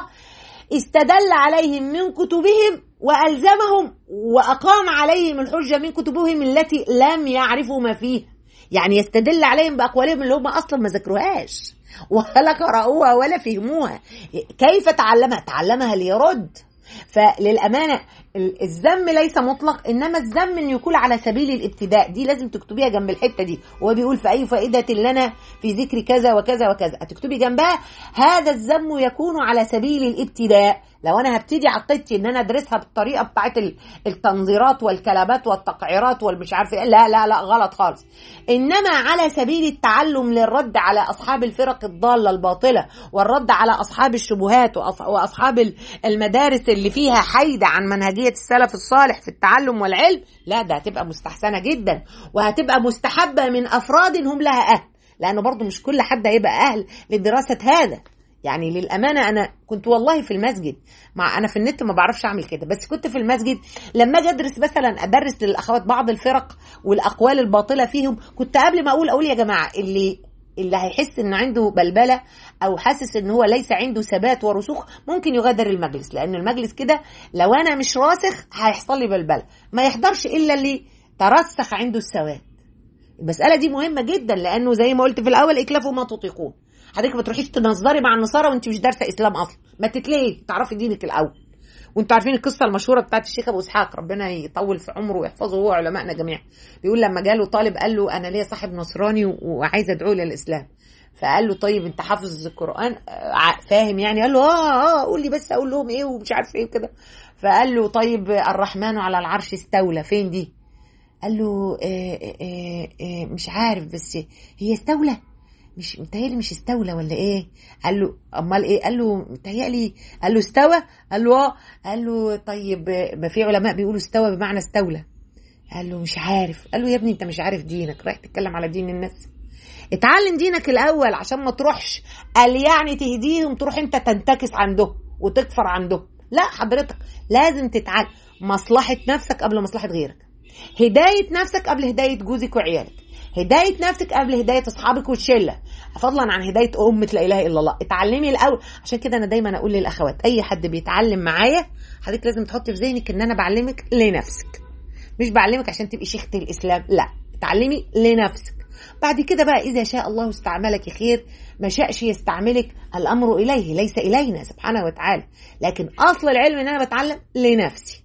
استدل عليهم من كتبهم والزمهم واقام عليهم الحجه من كتبهم التي لم يعرفوا ما فيها يعني يستدل عليهم باقوالهم اللي هم اصلا ما ذكروهاش ولا قرأوها ولا فهموها كيف تعلمها تعلمها ليرد فللأمانة الذم ليس مطلق إنما الذم أن يكون على سبيل الابتداء دي لازم تكتبيها جنب الحتة دي وهو بيقول في أي فائدة لنا في ذكر كذا وكذا وكذا هتكتبي جنبها هذا الذم يكون على سبيل الابتداء لو انا هبتدي عقيدتي ان انا ادرسها بالطريقه بتاعت التنظيرات والكلمات والتقعيرات والمش عارف لا لا لا غلط خالص انما على سبيل التعلم للرد على اصحاب الفرق الضاله الباطله والرد على اصحاب الشبهات واصحاب المدارس اللي فيها حيده عن منهجيه السلف الصالح في التعلم والعلم لا ده هتبقى مستحسنه جدا وهتبقى مستحبه من افراد هم لها اهل لانه برضو مش كل حد هيبقى اهل لدراسه هذا يعني للامانه انا كنت والله في المسجد مع انا في النت ما بعرفش اعمل كده بس كنت في المسجد لما اجي ادرس مثلا ادرس للاخوات بعض الفرق والاقوال الباطله فيهم كنت قبل ما اقول اقول يا جماعه اللي اللي هيحس ان عنده بلبله او حاسس ان هو ليس عنده ثبات ورسوخ ممكن يغادر المجلس لان المجلس كده لو انا مش راسخ هيحصل لي بلبله ما يحضرش الا اللي ترسخ عنده الثبات المساله دي مهمه جدا لانه زي ما قلت في الاول اكلفوا ما تطيقون حضرتك ما تروحيش تنظري مع النصارى وانت مش دارسه اسلام اصلا ما تتلهي تعرفي دينك الاول وانتوا عارفين القصه المشهوره بتاعت الشيخ ابو اسحاق ربنا يطول في عمره ويحفظه هو علمائنا جميعا بيقول لما جاله طالب قال له انا ليا صاحب نصراني وعايز ادعوه للاسلام فقال له طيب انت حافظ القران فاهم يعني قال له اه اه قول لي بس اقول لهم ايه ومش عارف ايه وكده فقال له طيب الرحمن على العرش استولى فين دي قال له آه آه آه مش عارف بس هي استولى مش متهيألي مش استولى ولا ايه قال له امال ايه قال له متهيألي قال له استوى قال له اه قال له طيب ما في علماء بيقولوا استوى بمعنى استولى قال له مش عارف قال له يا ابني انت مش عارف دينك رايح تتكلم على دين الناس اتعلم دينك الاول عشان ما تروحش قال يعني تهديهم تروح انت تنتكس عندهم وتكفر عندهم لا حضرتك لازم تتعلم مصلحة نفسك قبل مصلحة غيرك هداية نفسك قبل هداية جوزك وعيالك هداية نفسك قبل هداية أصحابك والشلة فضلا عن هداية أمة لا إله إلا الله اتعلمي الأول عشان كده أنا دايما أقول للأخوات أي حد بيتعلم معايا حضرتك لازم تحطي في ذهنك إن أنا بعلمك لنفسك مش بعلمك عشان تبقي شيخة الإسلام لا اتعلمي لنفسك بعد كده بقى إذا شاء الله استعملك خير ما شاءش يستعملك الأمر إليه ليس إلينا سبحانه وتعالى لكن أصل العلم إن أنا بتعلم لنفسي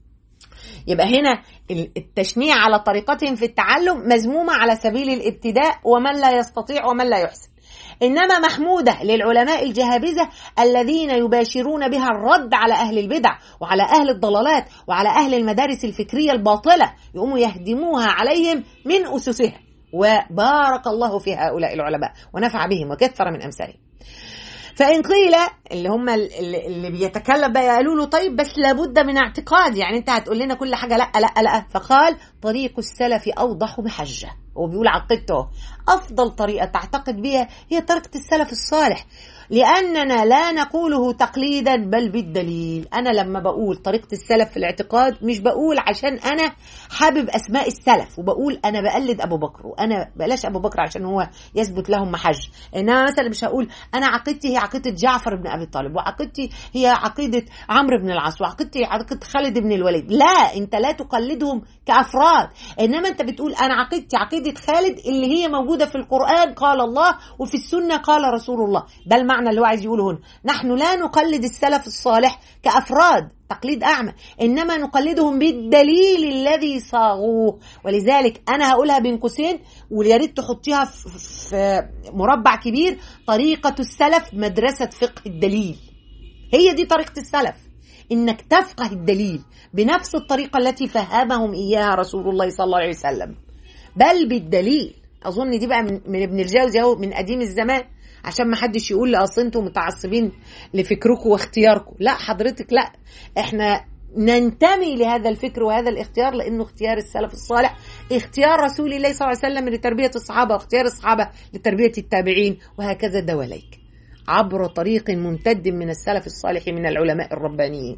يبقى هنا التشنيع على طريقتهم في التعلم مذمومة على سبيل الابتداء ومن لا يستطيع ومن لا يحسن إنما محمودة للعلماء الجهابذة الذين يباشرون بها الرد على أهل البدع وعلى أهل الضلالات وعلى أهل المدارس الفكرية الباطلة يقوموا يهدموها عليهم من أسسها وبارك الله في هؤلاء العلماء ونفع بهم وكثر من أمثالهم فإن قيل اللي هم اللي بيتكلم بقى قالوا له طيب بس لابد من اعتقاد يعني أنت هتقول لنا كل حاجة لا لا لا فقال طريق السلف أوضح محجة هو بيقول عقيدته أفضل طريقة تعتقد بها هي طريقة السلف الصالح لأننا لا نقوله تقليدا بل بالدليل أنا لما بقول طريقة السلف في الاعتقاد مش بقول عشان أنا حابب أسماء السلف وبقول أنا بقلد أبو بكر وأنا بلاش أبو بكر عشان هو يثبت لهم محج إنما مثلا مش هقول أنا عقيدتي هي عقيدة جعفر بن أبي طالب وعقيدتي هي عقيدة عمرو بن العاص وعقيدتي عقيدة خالد بن الوليد لا أنت لا تقلدهم كأفراد إنما أنت بتقول أنا عقيدتي عقيدة خالد اللي هي موجودة في القرآن قال الله وفي السنة قال رسول الله ده المعنى اللي هو عايز يقوله هنا نحن لا نقلد السلف الصالح كأفراد تقليد أعمى إنما نقلدهم بالدليل الذي صاغوه ولذلك أنا هقولها بين قوسين ويا ريت تحطيها في مربع كبير طريقة السلف مدرسة فقه الدليل هي دي طريقة السلف إنك تفقه الدليل بنفس الطريقة التي فهمهم إياها رسول الله صلى الله عليه وسلم بل بالدليل أظن دي بقى من, من ابن الجوزي أهو من قديم الزمان عشان ما حدش يقول لي اصل انتم متعصبين لفكركم واختياركم لا حضرتك لا احنا ننتمي لهذا الفكر وهذا الاختيار لانه اختيار السلف الصالح اختيار رسول الله صلى الله عليه وسلم لتربيه الصحابه واختيار الصحابه لتربيه التابعين وهكذا دواليك عبر طريق ممتد من السلف الصالح من العلماء الربانيين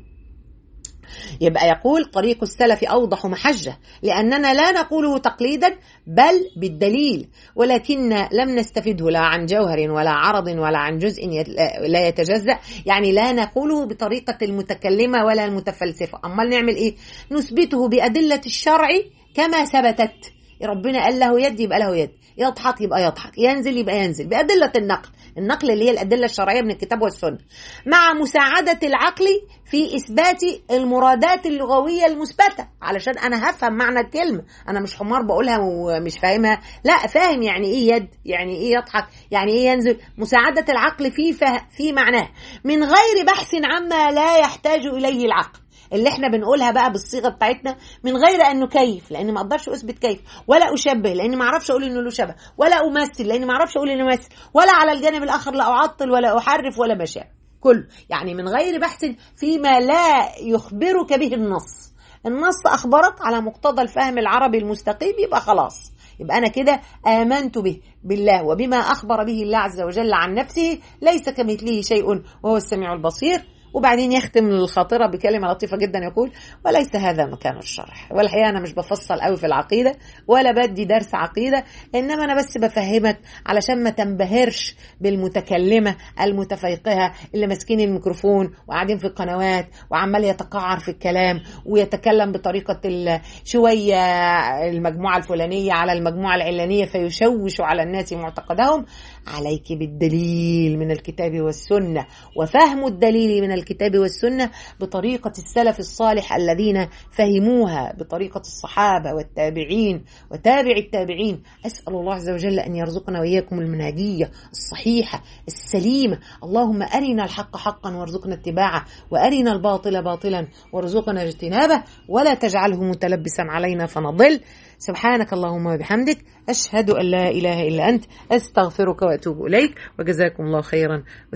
يبقى يقول طريق السلف أوضح محجة لأننا لا نقوله تقليدا بل بالدليل ولكن لم نستفده لا عن جوهر ولا عرض ولا عن جزء لا يتجزأ يعني لا نقوله بطريقة المتكلمة ولا المتفلسفة أما نعمل إيه نثبته بأدلة الشرع كما ثبتت ربنا قال له يد يبقى له يد يضحك يبقى يضحك ينزل يبقى ينزل بأدلة النقل النقل اللي هي الأدلة الشرعية من الكتاب والسنة مع مساعدة العقل في إثبات المرادات اللغوية المثبتة علشان أنا هفهم معنى الكلمة أنا مش حمار بقولها ومش فاهمها لا فاهم يعني إيه يد يعني إيه يضحك يعني إيه ينزل مساعدة العقل في فه... في معناه من غير بحث عما لا يحتاج إليه العقل اللي احنا بنقولها بقى بالصيغه بتاعتنا من غير ان نكيف لان ما اقدرش اثبت كيف ولا اشبه لان ما اعرفش اقول انه له شبه ولا امثل لان ما اعرفش اقول انه يمثل ولا على الجانب الاخر لا اعطل ولا احرف ولا بشاء كله يعني من غير بحث فيما لا يخبرك به النص النص اخبرك على مقتضى الفهم العربي المستقيم يبقى خلاص يبقى أنا كده آمنت به بالله وبما أخبر به الله عز وجل عن نفسه ليس كمثله شيء وهو السميع البصير وبعدين يختم الخاطرة بكلمة لطيفة جدا يقول وليس هذا مكان الشرح والحقيقة أنا مش بفصل قوي في العقيدة ولا بدي درس عقيدة إنما أنا بس بفهمك علشان ما تنبهرش بالمتكلمة المتفيقهة اللي ماسكين الميكروفون وقاعدين في القنوات وعمال يتقعر في الكلام ويتكلم بطريقة شوية المجموعة الفلانية على المجموعة العلانية فيشوش على الناس معتقدهم عليك بالدليل من الكتاب والسنة وفهم الدليل من الكتاب والسنة بطريقة السلف الصالح الذين فهموها بطريقة الصحابة والتابعين وتابع التابعين أسأل الله عز وجل أن يرزقنا وإياكم المنهجية الصحيحة السليمة اللهم أرنا الحق حقا وارزقنا اتباعه وأرنا الباطل باطلا وارزقنا اجتنابه ولا تجعله متلبسا علينا فنضل سبحانك اللهم وبحمدك أشهد أن لا إله إلا أنت أستغفرك وأتوب إليك وجزاكم الله خيرا